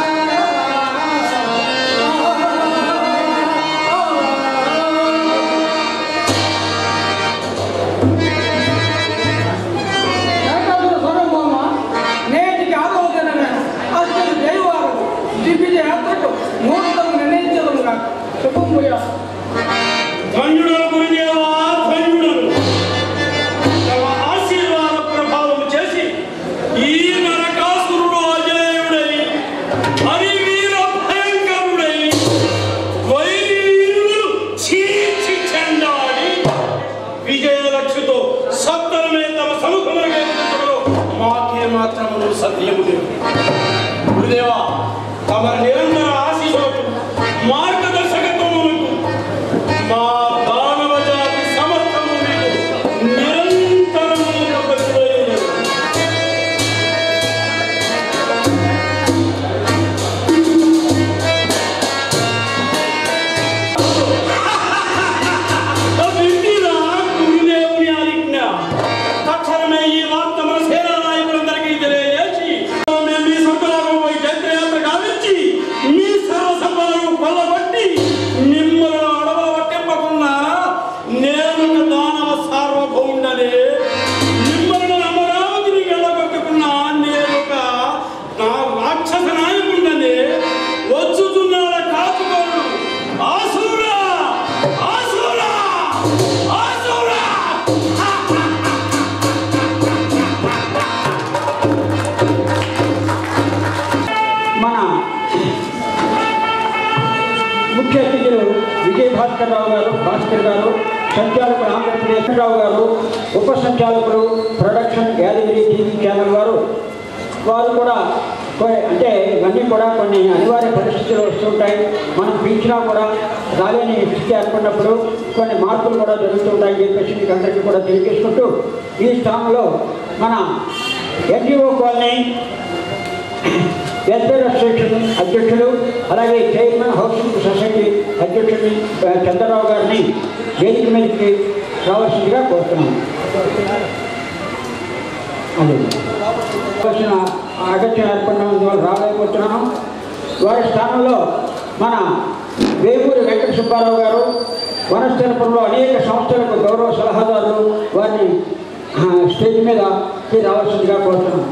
ఏకాదుల స్వరంభామ నేటికి ఆలోచనగా అసలు జైవారం దివ్య యాత్రకు ముహూర్తం నిర్ణయించడం కాక శుభం ధన్యుడను గురుదేవా ధన్యుడను తమ ఆశీర్వాద ప్రభావం చేసి ఈ నరకాసురుడు అజేయుడై హరివీర భయంకరుడై వైరులు తమ నిరంతర ఆశీస్సులకు మార్గదర్శకత్వములకు మా మానవ జాతి సమర్థము మీకు నిరంతరము ప్రతిదైనది. వింటిరా గురుదేవుని ఆజ్ఞ. తక్షణమే ఈ వార్త మన సేనా నాయకులందరికీ తెలియజేసి మేము మీ స్వర్గలోకంపై జైత్రయాత్ర గావించి మీ సర్వ సంపదలను కొల్లగొట్టి మిమ్మల్ని అడవ పట్టింపకుండా నేను ఒక దానవ సార్వభౌముడని మిమ్మల్ని అమరావతిని వెళ్ళగొట్టకుండా నేను ఒక నా రాక్షస నాయకుడని వచ్చుతున్నాడ కాచుకోరు ఆసురా ఆసురా ఆసురా మన ముఖ్య అతిథులు విజయ్ భాస్కర్ రావు గారు భాస్కర్ గారు సంచాలకులు ఆంధ్రప్రదేశ్ రావు గారు ఉప సంచాలకులు ప్రొడక్షన్ యాదగిరి టీవీ ఛానల్ వారు వారు కూడా కొ- అంటే ఇవన్నీ కూడా కొన్ని అనివార్య పరిస్థితులు వస్తుంటాయి మనం పిలిచినా కూడా రాలేని స్థితి ఏర్పడినప్పుడు కొన్ని మార్పులు కూడా జరుగుతుంటాయని చెప్పేసి మీకు అందరికీ కూడా తెలియజేసుకుంటూ ఈ స్థానంలో మన ఎన్జిఓ కాలనీ వెల్ఫేర్ అసోసియేషన్ అధ్యక్షులు అలాగే చైర్మన్ హౌసింగ్ సొసైటీ అధ్యక్షుడు ఆ, చంద్రరావు గారిని వేదిక మీదకి రావాల్సిందిగా కోరుతున్నాం అదే కావాల్సిన అగత్యం ఏర్పడినందువల్ల రాలేకపోతున్నాను వారి స్థానంలో మన వేమూరి వెంకట సుబ్బారావు గారు వనస్థలపురంలో అనేక సంస్థలకు గౌరవ సలహాదారులు వారిని ఆ, స్టేజ్ మీద రావాల్సిందిగా కోరుతున్నాం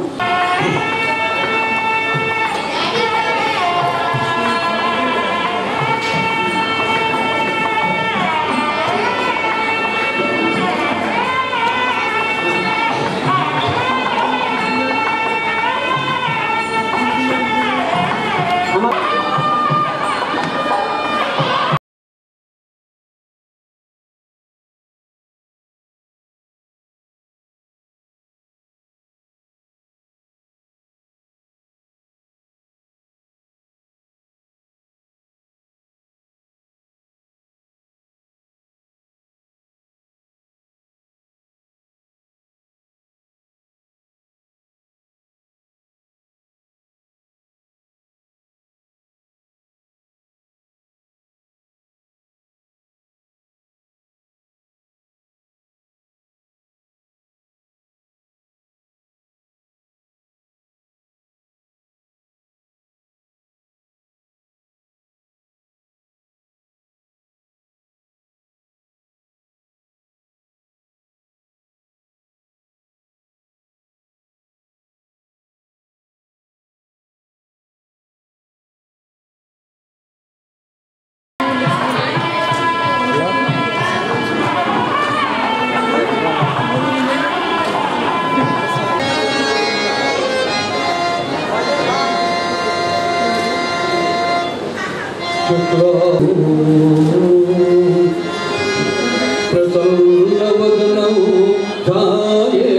ప్రసన్నవదనౌ ఛాయే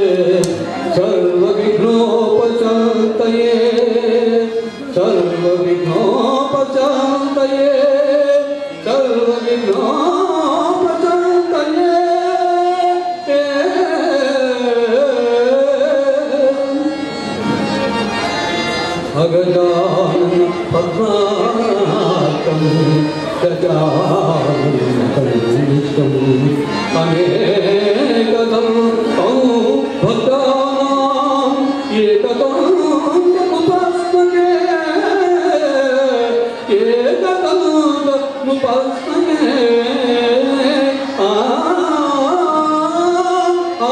సర్వవిఘ్నోపశాంతయే సర్వవిఘ్నోపశాంతయే సర్వవిఘ్నోపశాంతయే అగజానన పద్మాకం గజానం అనేకదం తం భక్తానాం ఏకదం ముపస్మకే ఏకదం ముపస్మకే ఆ ఆ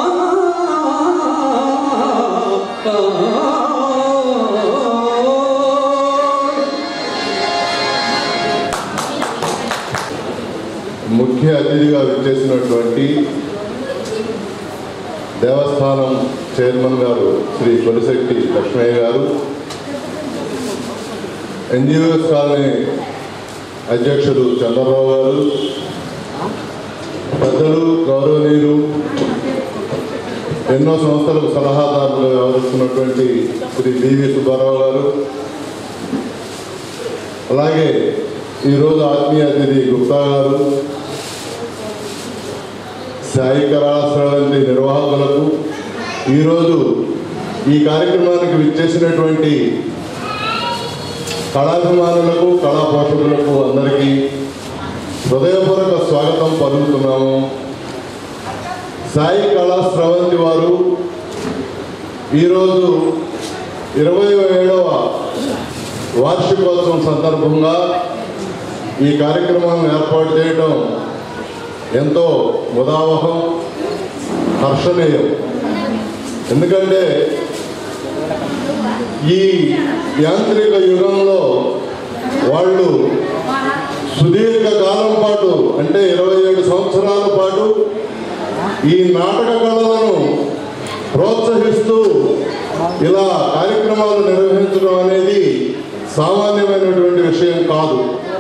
ముఖ్య అతిథిగా విచ్చేసినటువంటి దేవస్థానం చైర్మన్ గారు శ్రీ కొలిశెట్టి లక్ష్మయ్య గారు ఎన్జిఓఎస్ కాలనీ అధ్యక్షుడు చంద్రరావు గారు పెద్దలు గౌరవనీయులు ఎన్నో సంస్థలకు సలహాదారులు వ్యవహరిస్తున్నటువంటి శ్రీ డివి సుబ్బారావు గారు అలాగే ఈరోజు ఆత్మీయ అతిథి గుప్తా గారు సాయి కళాశ్రవంతి నిర్వాహకులకు ఈరోజు ఈ కార్యక్రమానికి విచ్చేసినటువంటి కళాభిమానులకు కళా పోషకులకు అందరికీ హృదయపూర్వక స్వాగతం పలుకుతున్నాము సాయి కళా స్రవంతి వారు ఈరోజు ఇరవై ఏడవ వార్షికోత్సవం సందర్భంగా ఈ కార్యక్రమాన్ని ఏర్పాటు చేయడం ఎంతో ముదావహం హర్షణీయం ఎందుకంటే ఈ యాంత్రిక యుగంలో వాళ్ళు సుదీర్ఘ కాలం పాటు అంటే ఇరవై ఏడు సంవత్సరాల పాటు ఈ నాటక కళలను ప్రోత్సహిస్తూ ఇలా కార్యక్రమాలు నిర్వహించడం అనేది సామాన్యమైనటువంటి విషయం కాదు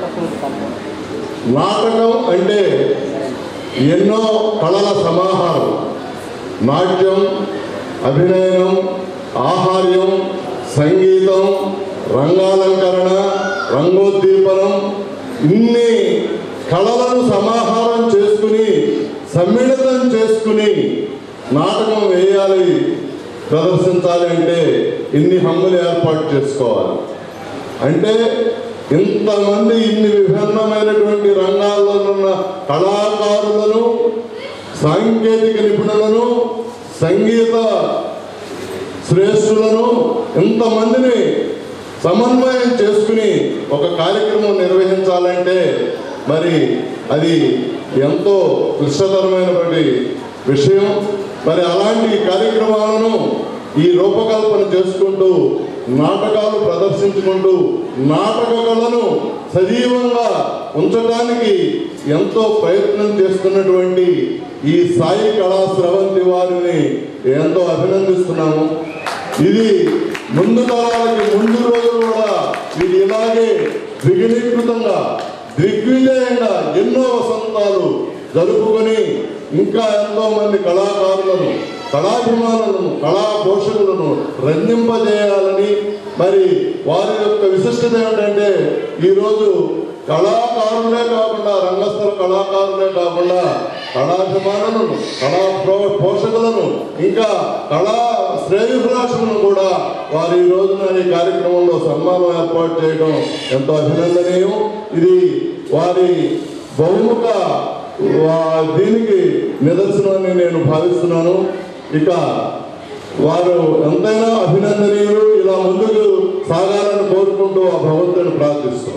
నాటకం అంటే ఎన్నో కళల సమాహారం నాట్యం అభినయం ఆహార్యం సంగీతం రంగాలంకరణ రంగోద్దీపనం ఇన్ని కళలను సమాహారం చేసుకుని సమ్మిళితం చేసుకుని నాటకం వేయాలి ప్రదర్శించాలి అంటే ఇన్ని హంగులు ఏర్పాటు చేసుకోవాలి అంటే ఇంతమంది ఇన్ని విభిన్నమైనటువంటి రంగాల్లో ఉన్న కళాకారులను సాంకేతిక నిపుణులను సంగీత శ్రేష్ఠులను ఇంతమందిని సమన్వయం చేసుకుని ఒక కార్యక్రమం నిర్వహించాలంటే మరి అది ఎంతో క్లిష్టతరమైనటువంటి విషయం మరి అలాంటి కార్యక్రమాలను ఈ రూపకల్పన చేసుకుంటూ నాటకాలు ప్రదర్శించుకుంటూ నాటక కళను సజీవంగా ఉంచడానికి ఎంతో ప్రయత్నం చేస్తున్నటువంటి ఈ సాయి కళా స్రవంతి వారిని ఎంతో అభినందిస్తున్నాము ఇది ముందు తరాలకి ముందు రోజులు కూడా ఇది ఇలాగే ద్విగుణీకృతంగా దిగ్విజయంగా ఎన్నో వసంతాలు జరుపుకొని ఇంకా ఎంతో మంది కళాకారులను కళాభిమానులను కళా పోషకులను రంజింపజేయాలని మరి వారి యొక్క విశిష్టత ఏమిటంటే ఈరోజు కళాకారులే కాకుండా రంగస్థల కళాకారులే కాకుండా కళాభిమానులను కళా ప్రో- పోషకులను ఇంకా కళా శ్రేయభిలాషులను కూడా వారు ఈ రోజున ఈ కార్యక్రమంలో సన్మానం ఏర్పాటు చేయడం ఎంతో అభినందనీయం ఇది వారి బహుముఖ వా- దీనికి నిదర్శనాన్ని నేను భావిస్తున్నాను ఇక వారు ఎంతైనా అభినందనీయులు ఇలా ముందుకు సాగాలని కోరుకుంటూ ఆ భగవంతుని ప్రార్థిస్తున్నాను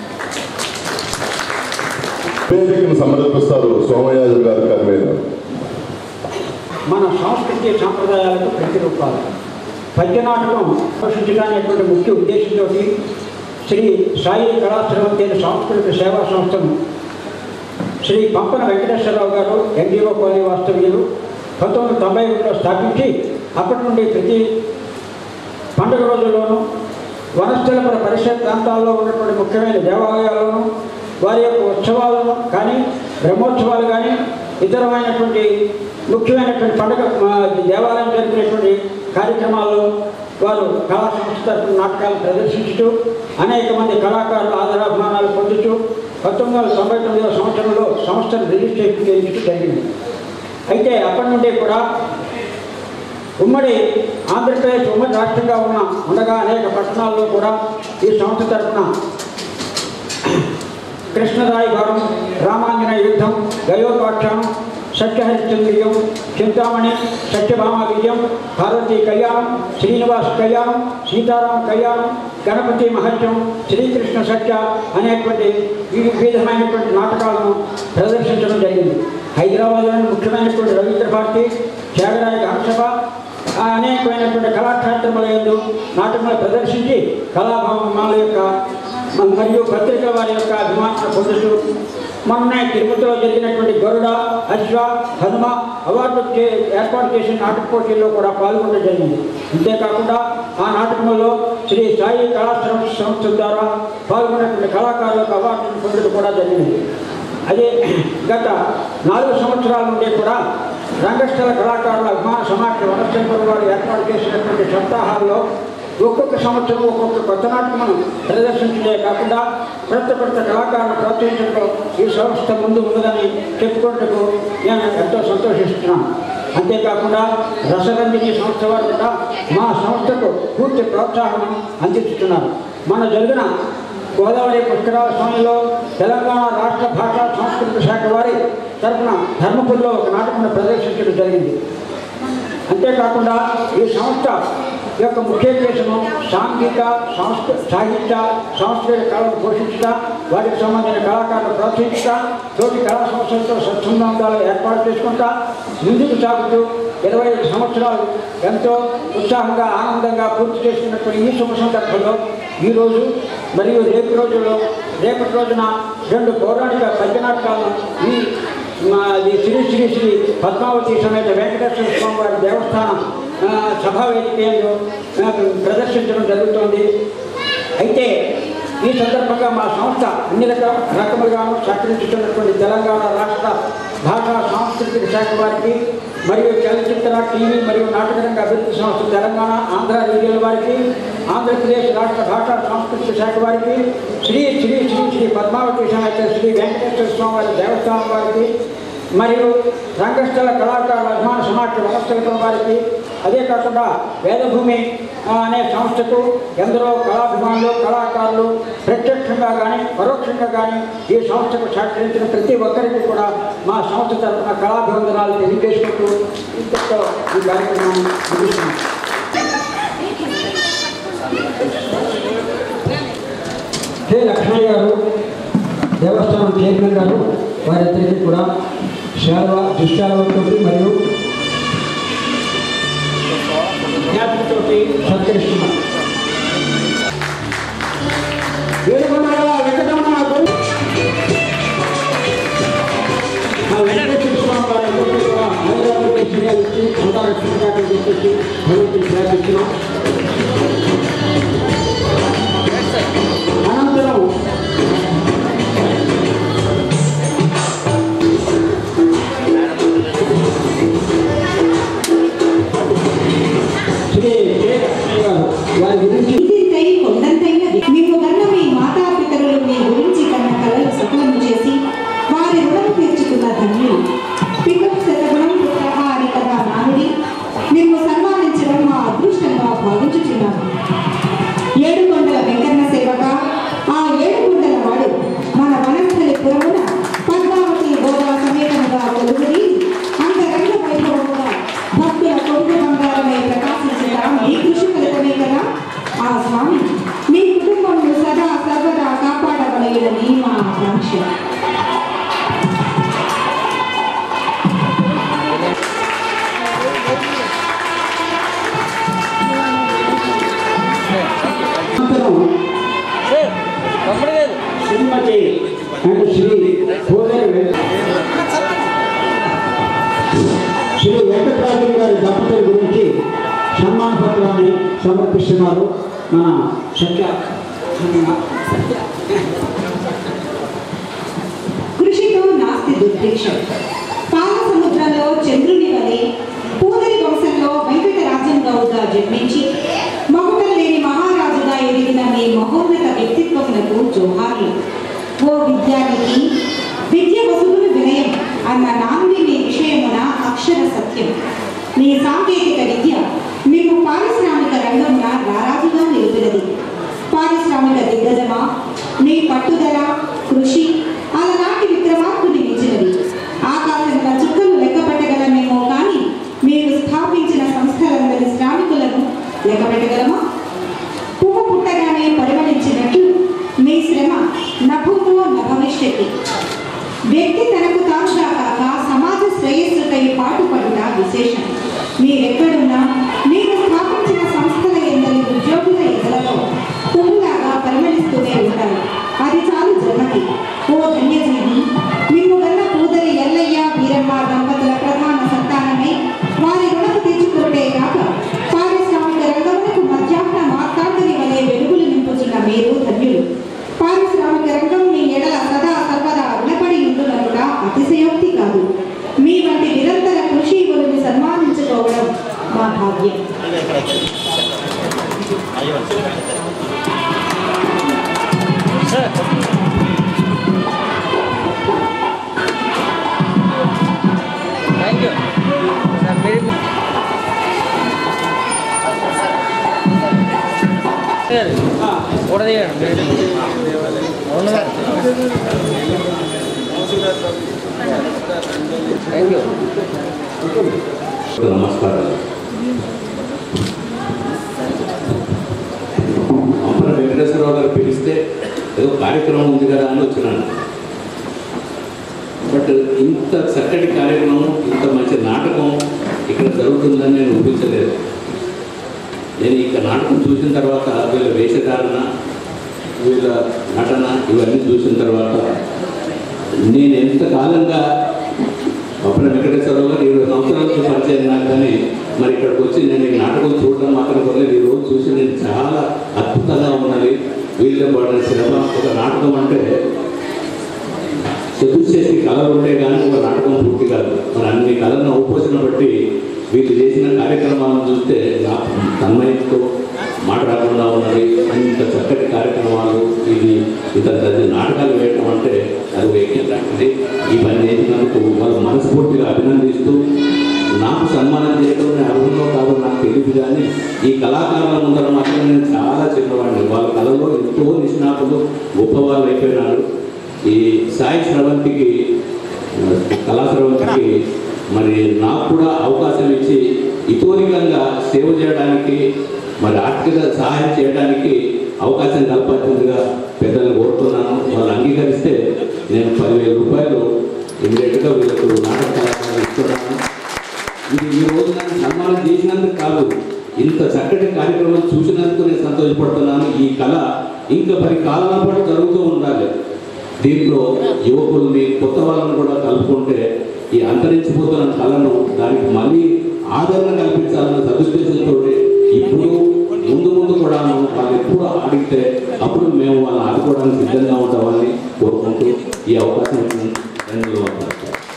వేదికను సమర్పిస్తారు సోమయాజు గారి కన్వీనర్ మన సంస్కృతి సాంప్రదాయాలకు ప్రతిరూపాలు పద్యనాటకం పోషించడానేటువంటి ముఖ్య ఉద్దేశంతో శ్రీ సాయి కళాశ్రవంతి అనే సాంస్కృతిక సేవా సంస్థను శ్రీ పంపన వెంకటేశ్వరరావు గారు ఎన్జిఓ కాలనీ వాస్తవ్యులు పంతొమ్మిది వందల తొంభై ఒకటిలో స్థాపించి అప్పటి నుండి ప్రతి పండుగ రోజుల్లోనూ వనస్థలపుర పరిసర ప్రాంతాల్లో ఉన్నటువంటి ముఖ్యమైన దేవాలయాల్లోనూ వారి యొక్క ఉత్సవాలను కానీ బ్రహ్మోత్సవాలు కానీ ఇతరమైనటువంటి ముఖ్యమైనటువంటి పండుగ ఆ, దేవాలయం జరిపినటువంటి కార్యక్రమాల్లో వారు కళా సంస్థ తరపున నాటకాలు ప్రదర్శించుతూ అనేక మంది కళాకారుల ఆదరాభిమానాలు పొందుతూ పంతొమ్మిది వందల తొంభై తొమ్మిదవ సంవత్సరంలో సంస్థను రిజిస్ట్రేషన్ చేయించడం జరిగింది అయితే అప్పటి నుండి కూడా ఉమ్మడి ఆంధ్రప్రదేశ్ ఉమ్మడి రాష్ట్రంగా ఉన్న ఉండగా అనేక పట్టణాల్లో కూడా ఈ సంస్థ తరఫున కృష్ణరాయి గారం రామాంజనేయ యుద్ధం గయోపాఖ్యానం సత్యహరిశ్చంద్రియం చింతామణి సత్యభామ విజయం పార్వతీ కళ్యాణం శ్రీనివాస్ కళ్యాణం సీతారామ కళ్యాణం గణపతి మహత్యం శ్రీకృష్ణ సత్య అనేటువంటి వివి- వివిధమైనటువంటి నాటకాలను ప్రదర్శించడం జరిగింది హైదరాబాద్లోని ముఖ్యమైనటువంటి రవీంద్ర భారతి త్యాగరాయ గానసభ ఆ అనేకమైనటువంటి కళాక్షేత్రముల యందు నాటకములు ప్రదర్శించి కళాభావనాల యొక్క మ- మరియు పత్రికల వారి యొక్క అభిమానాన్ని పొందుతూ మొన్న తిరుపతిలో జరిగినటువంటి గరుడ అశ్వ హనుమ అవార్డు చే- ఏర్పాటు చేసిన నాటక పోటీల్లో కూడా పాల్గొనడం జరిగింది అంతేకాకుండా ఆ నాటకంలో శ్రీ సాయి కళాశ్రమ సంస్థ ద్వారా పాల్గొన్నటువంటి కళాకారులకు అవార్డును పొందడం కూడా జరిగింది అదే గత నాలుగు సంవత్సరాల నుండి కూడా రంగస్థల కళాకారుల అభిమాన సమాఖ్య వనస్థలపురం వారు ఏర్పాటు చేసినటువంటి సప్తాహాల్లో ఒక్కొక్క సంవత్సరం ఒక్కొక్క కొత్త నాటకమును ప్రదర్శించడే కాకుండా కొత్త కొత్త కళాకారులు ప్రోత్సహించడంలో ఈ సంస్థ ముందు ఉన్నదని చెప్పుకోవటకు నేను ఎంతో సంతోషిస్తున్నాను అంతేకాకుండా రసరంజని సంస్థ వారు కూడా మా సంస్థకు పూర్తి ప్రోత్సాహం అందిస్తున్నారు మన జరిగిన గోదావరి పుష్కరాల సమయంలో తెలంగాణ రాష్ట్ర భాషా సంస్కృతి శాఖ వారి తరఫున ధర్మపురిలో ఒక నాటకం ప్రదర్శించడం జరిగింది అంతేకాకుండా ఈ సంస్థ యొక్క ముఖ్య ఉద్దేశము సాంఘిక సంస్కృ సాహిత్య సాంస్కృతిక కళను పోషించడం వాటికి సంబంధించిన కళాకారులు ప్రోత్సహించడం తోటి కళా సంస్థలతో సత్సంబంధాలు ఏర్పాటు చేసుకుంటా ముందుకు సాగుతూ ఇరవై ఐదు సంవత్సరాలు ఎంతో ఉత్సాహంగా ఆనందంగా పూర్తి చేసుకున్నటువంటి ఈ శుభ సందర్భంలో ఈరోజు మరియు రేపు రోజుల్లో రేపటి రోజున రెండు పౌరాణిక పద్యనాటకాలను ఈ మా ఇది శ్రీ శ్రీ శ్రీ పద్మావతి సమేత వెంకటేశ్వర స్వామి వారి దేవస్థానం ఆ, సభా వేదికలో ఆ, ప్రదర్శించడం జరుగుతోంది అయితే ఈ సందర్భంగా మా సంస్థ అన్ని రకాల రకములుగాను సహకరించుతున్నటువంటి తెలంగాణ రాష్ట్ర భాషా సాంస్కృతిక శాఖ వారికి మరియు చలచిత్ర టీవీ మరియు నాటకరంగ అభివృద్ధి సంస్థ తెలంగాణ ఆంధ్ర రీజియన్ వారికి ఆంధ్రప్రదేశ్ రాష్ట్ర భాషా సాంస్కృతిక శాఖ వారికి శ్రీ శ్రీ శ్రీ శ్రీ పద్మావతి సమేత శ్రీ వెంకటేశ్వర స్వామి వారి దేవస్థానం వారికి మరియు రంగస్థల కళాకారుల అభిమాన సమాఖ్య వ్యవస్థల వారికి అదే కాకుండా వేదభూమి ఆ, అనే సంస్థకు ఎందరో కళాభిమానులు కళాకారులు ప్రత్యక్షంగా కానీ పరోక్షంగా కానీ ఈ సంస్థకు సహకరించిన ప్రతి ఒక్కరికి కూడా మా సంస్థ తరఫున కళాభివందనాలు తెలియజేసుకుంటూ ఇంతతో ఈ కార్యక్రమాన్ని ముగిస్తున్నాం కె లక్ష్మయ్య గారు దేవస్థానం చైర్మన్ గారు వారిద్దరికీ కూడా శాల్వ దుశ్శాలతో మరియు జ్ఞాపకతోటి సత్కరిస్తున్నారు ఏడుకొండల వెంకటరమణ గురు- ఆ వెంకటేశ్వర స్వామి వారి అందరికీ కూడా హైదరాబాద్ శ్రీయాలు ఇచ్చి అంతరక్షణ తీసుకొచ్చి భగవంతుని ప్రార్థిస్తున్నాం అనంతరం శ్రీ కె లక్ష్మయ్య గారు వారి గురించి ఇంతింతై కొండంతైన మీకు కన్న మీ మాతాపితరులు మీ గురించి కన్న కళలు సఫలం చేసి వారి రుణం తీర్చుకున్న ధన్యులు పికం శతగుణం పుత్రహారి కదా నానుడి మిమ్ము సన్మానించడం మా అదృష్టంగా భావించుచున్నాము ఏడు కొండల వెంకన్న సేవక ఆ ఏడు కొండల వాడు మన వనస్థలి పురమున పద్మావతి గోదా సమేతముగా కొలుగురి అంతరంగ వైభవముగా భక్తుల కొడుకు బంగారమై ప్రకాశించుట మీ కృషి ఫలితమే కదా ఆ స్వామి మీ కుటుంబంను సదా సర్వదా కాపాడగలగని మా ఆకాంక్ష అనంతరం శ్రీమతి అండ్ శ్రీ భోదరి వెంక- శ్రీ వెంకటరాజు గారి దంపతుల గురించి సన్మాన పత్రాన్ని సమర్పిస్తున్నారు మన సత్య కృషితో నాస్తి దుర్భిక్షం పాల సముద్రంలో చంద్రుని వలె పూదరి వంశంలో వెంకటరాజం గౌడ్గా జన్మించి మగుటం లేని మహారాజుగా ఎదిగిన మీ మహోన్నత వ్యక్తిత్వములకు జోహార్లు ఓ విద్యార్థికి విద్య వసుగులు వినయం అన్న నాంది మీ విషయమున అక్షర సత్యం మీ సాంకేతిక విద్య మీకు పారిశ్రామిక రంగమున రారాజుగా నిలిపినది పారిశ్రామిక దిగ్గజమా మీ పట్టుదల కృషి అలనాటి విక్రమార్కుని మించినది ఆకాశంగా చుక్కలు లెక్క పెట్టగలమేమో కానీ మీరు స్థాపించిన సంస్థలందరి శ్రామికులను లెక్క పెట్టగలమా పువ్వు పుట్టగానే పరిమళించినట్లు మీ శ్రమ నభూతో నభవిష్యత్తు వ్యక్తి తనకు తానుగా కాక సమాజ శ్రేయస్సుకై పాటుపడుట విశేషం మీరెక్కడున్నా మీరు స్థాపించిన సంస్థల ఎందరి ఉద్యోగుల ఎదలలో పువ్వులాగా పరిమళిస్తూనే ఉంటారు అది చాలు జన్మకి ఓ ధన్యజీవి మిమ్ము గన్న పూదరి ఎల్లయ్య వీరమ్మ దంపతుల ప్రధాన సంతానమై వారి రుణము తీర్చుకుంటే కాక పారిశ్రామిక రంగమునకు మధ్యాహ్న మార్తాండని వలె వెలుగులు నింపుతున్న మీరు ధన్యులు పారిశ్రామిక రంగం మీ ఎడల సదా సర్వదా రుణపడి ఉండుననుట అతిశయోక్తి కాదు మీ వంటి నిరంతర కృషి గురుని సన్మానించుకోవడం మా భాగ్యం నమస్కారాలు అమ్మన వెంకటేశ్వరరావు గారు పిలిస్తే ఏదో కార్యక్రమం ఉంది కదా అని వచ్చినాను బట్ ఇంత చక్కటి కార్యక్రమం ఇంత మంచి నాటకం ఇక్కడ జరుగుతుందని నేను ఊహించలేదు నేను ఇక నాటకం చూసిన తర్వాత వీళ్ళ వేషధారణ వీళ్ళ నటన ఇవన్నీ చూసిన తర్వాత నేను ఎంత కాలంగా అప్పుడు వెంకటేశ్వరరావు గారు ఇరవై సంవత్సరాల నుంచి పరిచయం నాకు కానీ మరి ఇక్కడికి వచ్చి నేను ఈ నాటకం చూడడం మాత్రం కొనలేదు ఈ రోజు చూసి నేను చాలా అద్భుతంగా ఉన్నది వీళ్ళ పడిన శ్రమ ఒక నాటకం అంటే చతుర్శేషి కళలు ఉంటే కానీ ఒక నాటకం పూర్తి కాదు మరి అన్ని కళలను ఔపోషణ బట్టి వీళ్ళు చేసిన కార్యక్రమాలను చూస్తే నాకు తన్మయంతో మాట రాకుండా ఉన్నది అంత చక్కటి కార్యక్రమాలు ఇది ఇంత పెద్ద నాటకాలు వేయటం అంటే అది ఒక యజ్ఞం లాంటిది ఈ పని చేసినందుకు వాళ్ళు మనస్ఫూర్తిగా అభినందిస్తూ నాకు సన్మానం చేయడం నేను అర్హంలో కాదో నాకు తెలియదు కానీ ఈ కళాకారుల ముందర మాత్రం నేను చాలా చిన్నవాడిని వాళ్ళ కళలో ఎంతో నిష్ణాతులు గొప్పవాళ్ళు అయిపోయినారు ఈ సాయి స్రవంతికి కళా స్రవంతికి మరి నాకు కూడా అవకాశం ఇచ్చి ఇతోరికంగా సేవ చేయడానికి మరి ఆర్థిక సహాయం చేయడానికి అవకాశం కల్పించిందిగా పెద్దలు కోరుతున్నాను వాళ్ళు అంగీకరిస్తే నేను పదివేల రూపాయలు ఇమీడియట్గా వీళ్ళకు నాటక కళాకారులు ఇస్తున్నాను ఇది ఈ రోజు నన్ను సన్మానం చేసినందుకు కాదు ఇంత చక్కటి కార్యక్రమం చూసినందుకు నేను సంతోషపడుతున్నాను ఈ కళ ఇంకా పది కాలాల పాటు జరుగుతూ ఉండాలి దీంట్లో యువకుల్ని కొత్త వాళ్ళని కూడా కలుపుకుంటే ఈ అంతరించిపోతున్న కళను దానికి మళ్ళీ ఆదరణ కల్పించాలన్న సదుద్దేశంతో ఇప్పుడు ముందు ముందు కూడా వాళ్ళు ఎప్పుడు అడిగితే అప్పుడు మేము వాళ్ళని ఆదుకోవడానికి సిద్ధంగా ఉంటామని కోరుకుంటూ ఈ అవకాశం ధన్యవాదాలు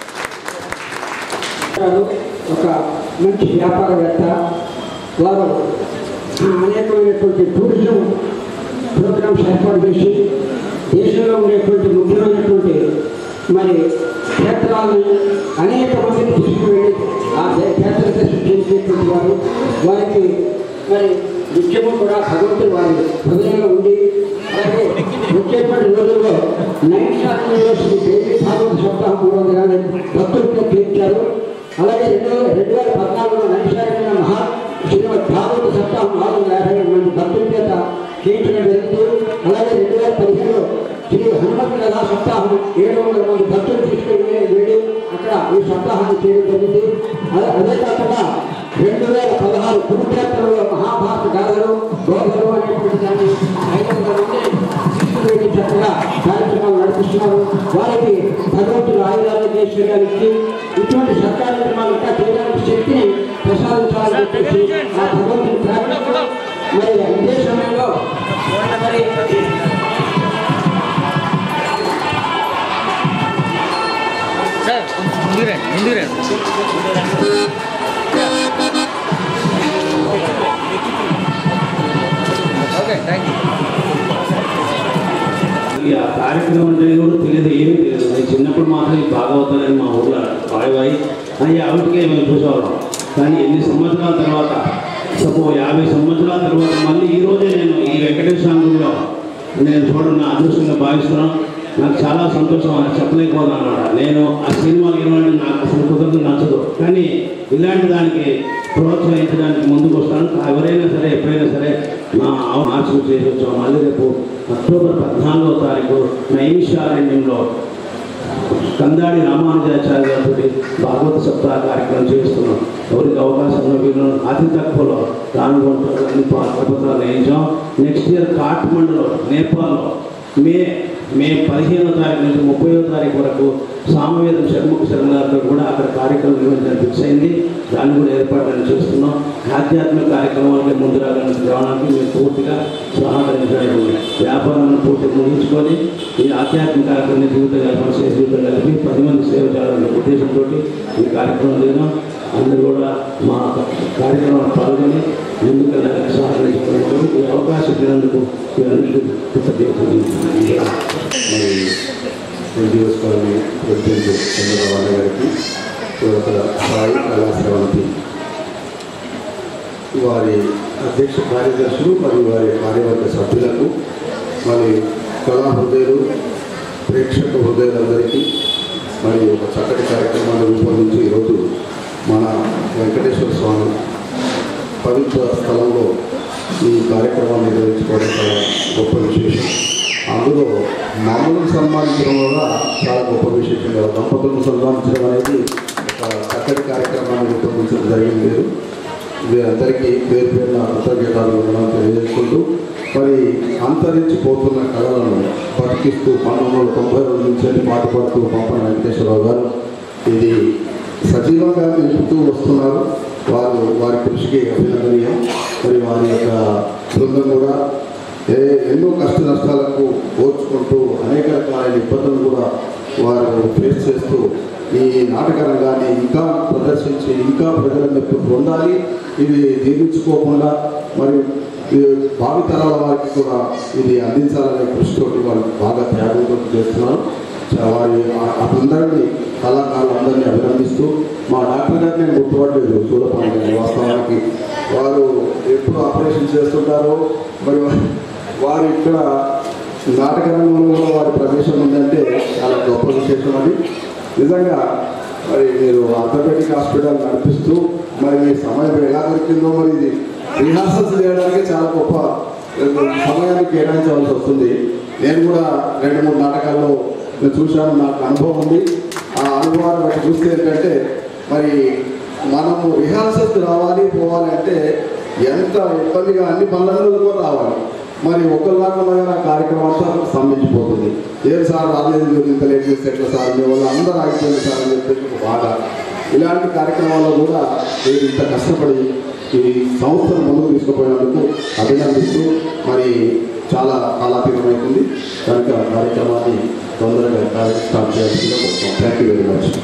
గారు ఒక మంచి వ్యాపారవేత్త వారు అనేకమైనటువంటి టూరిజం ప్రోగ్రామ్స్ ఏర్పాటు చేసి దేశంలో ఉండేటువంటి ముఖ్యమైనటువంటి మరి క్షేత్రాలను అనేక మందిని తీసుకువెళ్ళి ఆ దే- క్షేత్ర సృష్టించేటువంటి వారు వారికి మరి నిత్యము కూడా భగవంతుడు వారి హృదయంలో ఉండి అలాగే వచ్చేటువంటి రోజుల్లో nine star university Devi Bhagavata సప్తాహం మూడు వందల యాభై భక్తులతో తీర్చారు అలాగే రెండు వేల రెండు వేల పద్నాలుగులో నైషారమైన మహా శ్రీమద్ భాగవత సప్తాహం నాలుగు వందల యాభై మంది భక్తుల చేత చేయించడం జరిగింది అలాగే రెండు వేల పదిహేనులో శ్రీ హనుమత్ కథా సప్తాహం ఏడు వందల మంది భక్తులు తీసుకెళ్ళి వెళ్ళి అక్కడ ఈ సప్తాహాన్ని చేయడం జరిగింది అదే అదే కాకుండా రెండు వేల పదహారు కురుక్షేత్రంలో మహాభారత గాథలు బోధలు అనేటువంటి దాన్ని ఐదు వందల మంది తీసుకువెళ్ళి చక్కగా కార్యక్రమాలు నడిపిస్తున్నారు వారికి భగవంతుడు ఆయుధాలు ఐశ్వర్యాలు ఇచ్చి ఇటువంటి సత్కార్యక్రమాలు ఇంకా చేయడానికి శక్తిని ప్రసాదించాలని చెప్పేసి ఆ భగవంతుని ప్రార్థిస్తూ మరి ఇదే సమయంలో మరి సార్ ముందు రండి ముందు రండి ఓకే థ్యాంక్ యూ ఈ ఆ కార్యక్రమం అంటే కూడా తెలియదు ఏమీ తెలియదు నేను చిన్నప్పుడు మాత్రం ఈ భాగవతాలని మా ఊళ్ళో వాయి వాయి అవి ఆవిడకే మేము చూసేవాళ్ళం కానీ ఎన్ని సంవత్సరాల తర్వాత సపో యాభై సంవత్సరాల తర్వాత మళ్ళీ ఈ రోజే నేను ఈ వెంకటేశ్వర గుడిలో నేను చూడడం నా అదృష్టంగా భావిస్తున్నాను నాకు చాలా సంతోషం అని చెప్పలేకపోతాను అన్నమాట నేను ఆ సినిమాలు ఇవ్వండి నాకు అసలు కుదరదు నచ్చదు కానీ ఇలాంటి దానికి ప్రోత్సహించడానికి ముందుకు వస్తాను ఎవరైనా సరే ఎప్పుడైనా సరే నా మార్చి చేసి వచ్చాం మళ్ళీ రేపు అక్టోబర్ పద్నాలుగో తారీఖు నైమిషారణ్యంలో కందాడి రామానుజాచార్య గారితో భాగవత సప్తాహ కార్యక్రమం చేస్తున్నాం ఎవరికి అవకాశం ఉన్న వీళ్ళు అతి తక్కువలో రానుకుంటారు అన్ని పాత్రపత్రాలు వేయించాం నెక్స్ట్ ఇయర్ కాఠ్మండులో నేపాల్లో మే మే పదిహేనో తారీఖు నుంచి ముప్పైవ తారీఖు వరకు సామవేదం షణ్ముఖ శర్మ గారితో కూడా అక్కడ కార్యక్రమం నిర్వహించడం ఫిక్స్ అయింది దాన్ని కూడా ఏర్పాట్లను చేస్తున్నాం ఆధ్యాత్మిక కార్యక్రమాలకి ముందు రావడానికి రావడానికి మేము పూర్తిగా సహకరించడానికి వ్యాపారాన్ని పూర్తిగా ముగించుకొని ఈ ఆధ్యాత్మిక కార్యక్రమం జీవిత వ్యాపారం చేసే జీవితం కలిపి పది మంది సేవ చేయాలనే ఉద్దేశంతో ఈ కార్యక్రమం చేయడం అందరూ కూడా మా కార్యక్రమంలో పాల్గొని ముందుకు వెళ్ళడానికి సహకరించుకున్నందుకు ఈ అవకాశం ఇచ్చినందుకు మీ అందరికీ కృతజ్ఞతలు మరి ఎన్జిఓస్ కాలనీ ప్రెసిడెంట్ చంద్రబాబు గారికి యువత సాయి కళాశ్రవంతి వారి అధ్యక్ష కార్యదర్శులు మరియు వారి కార్యవర్గ సభ్యులకు మరి కళా హృదయులు ప్రేక్షక హృదయులందరికీ మరి ఒక చక్కటి కార్యక్రమాన్ని రూపొందించి ఈరోజు మన వెంకటేశ్వర స్వామి పవిత్ర స్థలంలో ఈ కార్యక్రమాన్ని నిర్వహించుకోవడం చాలా గొప్ప విశేషం అందులో మామూలు సన్మానించడం వల్ల చాలా గొప్ప విశేషం కదా దంపతులను సన్మానించడం అనేది ఒక చక్కటి కార్యక్రమాన్ని రూపొందించడం జరిగింది లేదు వీరందరికీ పేరు పేరున కృతజ్ఞతలు మనం తెలియజేసుకుంటూ మరి అంతరించిపోతున్న కళలను బతికిస్తూ పంతొమ్మిది వందల తొంభై రెండు నుంచి పాటుపడుతూ పంపన వెంకటేశ్వరరావు గారు ఇది సజీవంగా నిలుపుతూ వస్తున్నారు వారు వారి కృషికి అభినందనీయం మరి వారి యొక్క బృందం కూడా ఏ ఎన్నో కష్ట నష్టాలకు ఓర్చుకుంటూ అనేక రకాలైన ఇబ్బందులు కూడా వారు ఫేస్ చేస్తూ ఈ నాటక రంగాన్ని ఇంకా ప్రదర్శించి ఇంకా ప్రజల మెప్పు పొందాలి ఇది జీర్ణించుకోకుండా మరి ఈ భావితరాల వారికి కూడా ఇది అందించాలనే కృషితోటి వాళ్ళు బాగా త్యాగంతో చేస్తున్నారు చా- వారి ఆ- అందరినీ కళాకారులు అందరినీ అభినందిస్తూ మా డాక్టర్ గారిని నేను గుర్తుపట్టలేదు చూడపాండి గారు వాస్తవానికి వారు ఎప్పుడు ఆపరేషన్ చేస్తుంటారో మరి వా- వారు ఇక్కడ నాటక రంగంలో కూడా వారి ప్రవేశం ఉందంటే చాలా గొప్ప విశేషం అది నిజంగా మరి మీరు ఆర్థోపెడిక్ హాస్పిటల్ నడిపిస్తూ మరి మీ సమయం ఎలా దొరికిందో మరి ఇది రిహార్సల్స్ చేయడానికి చాలా గొప్ప సమయాన్ని కేటాయించవలసి వస్తుంది నేను కూడా రెండు మూడు నాటకాల్లో నేను చూశాను నాకు అనుభవం ఉంది ఆ అనుభవాన్ని బట్టి చూస్తే ఏంటంటే మరి మనము రిహార్సల్స్ రావాలి పోవాలి అంటే ఎంత ఇబ్బందిగా అన్ని పనులలో కూడా రావాలి మరి ఒకరిలాగా ఆ కార్యక్రమం అంతా స్తంభించిపోతుంది ఏం సార్ రాలేదు మీరు ఇంత లేట్ చేస్తే ఎట్లా సార్ మీ వల్ల అందరూ ఆగిపోయింది సార్ అని చెప్పేసి ఒక బాధ ఇలాంటి కార్యక్రమాల్లో కూడా మీరు ఇంత కష్టపడి ఈ సంస్థను ముందుకు తీసుకుపోయినందుకు అభినందిస్తూ మరి చాలా కాలాతీతమైంది కనుక కార్యక్రమాన్ని తొందరగా కార్య- స్టార్ట్ చేయాల్సిందిగా కోరుతున్నాం థ్యాంక్ యూ వెరీ మచ్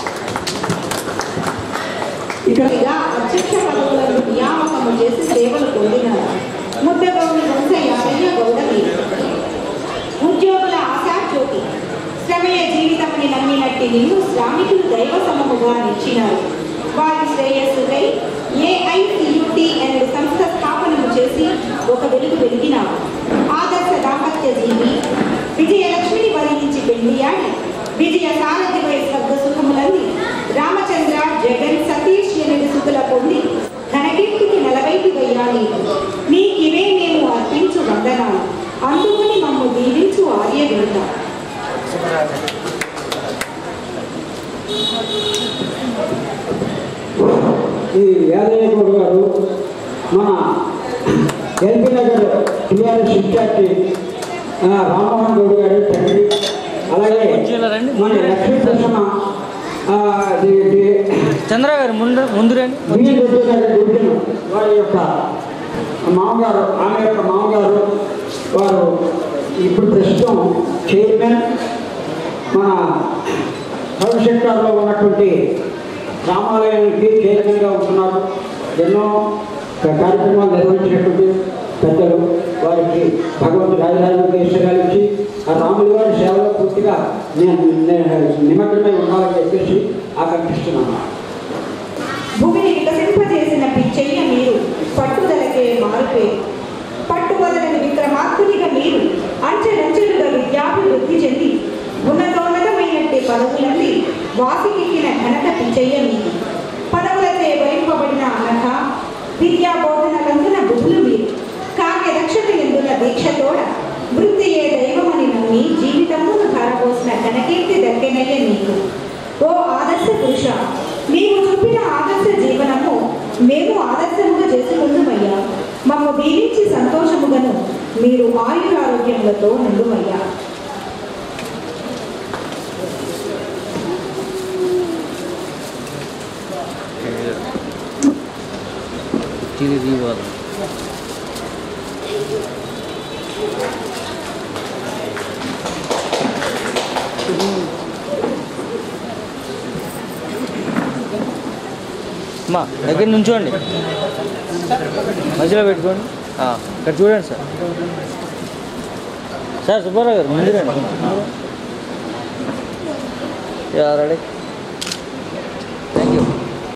ఇకగా అధ్యక్ష పదవులను నియామకము చేసి సేవలు పొందినారు ముద్దగౌడి వంశ యాదయ్య గౌడవి ఉద్యోగుల ఆశాజ్యోతి శ్రమయ జీవితమని నమ్మినట్టి నిన్ను శ్రామికులు దైవ సమముగా నిలిచినారు వారి శ్రేయస్సుకై ఏఐసియుటి అనే సంస్థ స్థాపనము చేసి ఒక వెలుగు వెలిగినారు ఆదర్శ దాంపత్య జీవి విజయలక్ష్మిని వరించి పెళ్లియాడి విజయ సారథిపై స్వర్గ సుఖములంది రామచంద్ర జగన్ సతీష్ ఎనిమిది సుఖుల పొంది ఘనకీర్తికి నలవైకి వెయ్యాలి నీకివే మేము అర్పించు వందనాలు అందుకుని మమ్ము దీవించు ఆర్యవేద ఈ యాదయ్య గౌడ్ గారు మన ఎల్పీ నగర్ టీఆర్ఎస్ ఇన్ఛార్జి ఆ, రామ్మోహన్ గౌడ్ గారు తండ్రి అలాగే మన లక్ష్మీ ప్రసన్న ఆ, ది- ది- చంద్ర గారు ముందు ముందు రండి బిఎన్ రెడ్డి గారి డివిజన్ వారి యొక్క మామగారు ఆమె యొక్క మామగారు వారు ఇప్పుడు ప్రస్తుతం చైర్మన్ మన హెల్త్ సెక్టార్లో ఉన్నటువంటి రామాలయానికి చైర్మన్గా ఉంటున్నారు ఎన్నో కార్యక్రమాలు నిర్వహించినటువంటి పెద్దలు వారికి భగవంతుడు రాజధాని ఇష్టగాలు ఇచ్చి ఆ రాముల వారి సేవలో పూర్తిగా నేను నేను నిమగ్నమై ఉండాలని చెప్పేసి ఆకాంక్షిస్తున్నాను భూమిని వికసింపజేసిన పిచ్చయ్య మీరు పట్టుదలకే మారుపేరు పట్టువదలని విక్రమాత్మునిగా మీరు అంచెలంచెలుగా విద్యాభివృద్ధి చెంది ఉన్నతోన్నతమైనట్టి పదవులన్నీ వాసికెక్కిన ఘనత పిచ్చయ్య మీది పదవులచే వైపబడిన అనక విద్యా బోధనలందున బుద్ధులు మీరు కావ్య దక్షత ఎందున్న దీక్షతోడ వృత్తియే దైవమని నమ్మి జీవితమును ధారపోసిన ఘనకీర్తి దక్కెనయ్య నీకు ఓ ఆదర్శ పురుష నీవు చూపిన ఆదర్శ జీవనము మేము ఆదర్శముగా చేసుకుందుమయ్యా మమ్ము దీవించి సంతోషముగను మీరు ఆయురారోగ్యములతో నిండుమయ్యా తిరిగి వాళ్ళు మా దగ్గర నుంచోండి మధ్యలో పెట్టుకోండి ఆ, ఇక్కడ చూడండి సార్ సార్ సుబ్బారావు గారు ముందు రండి యా, రెడీ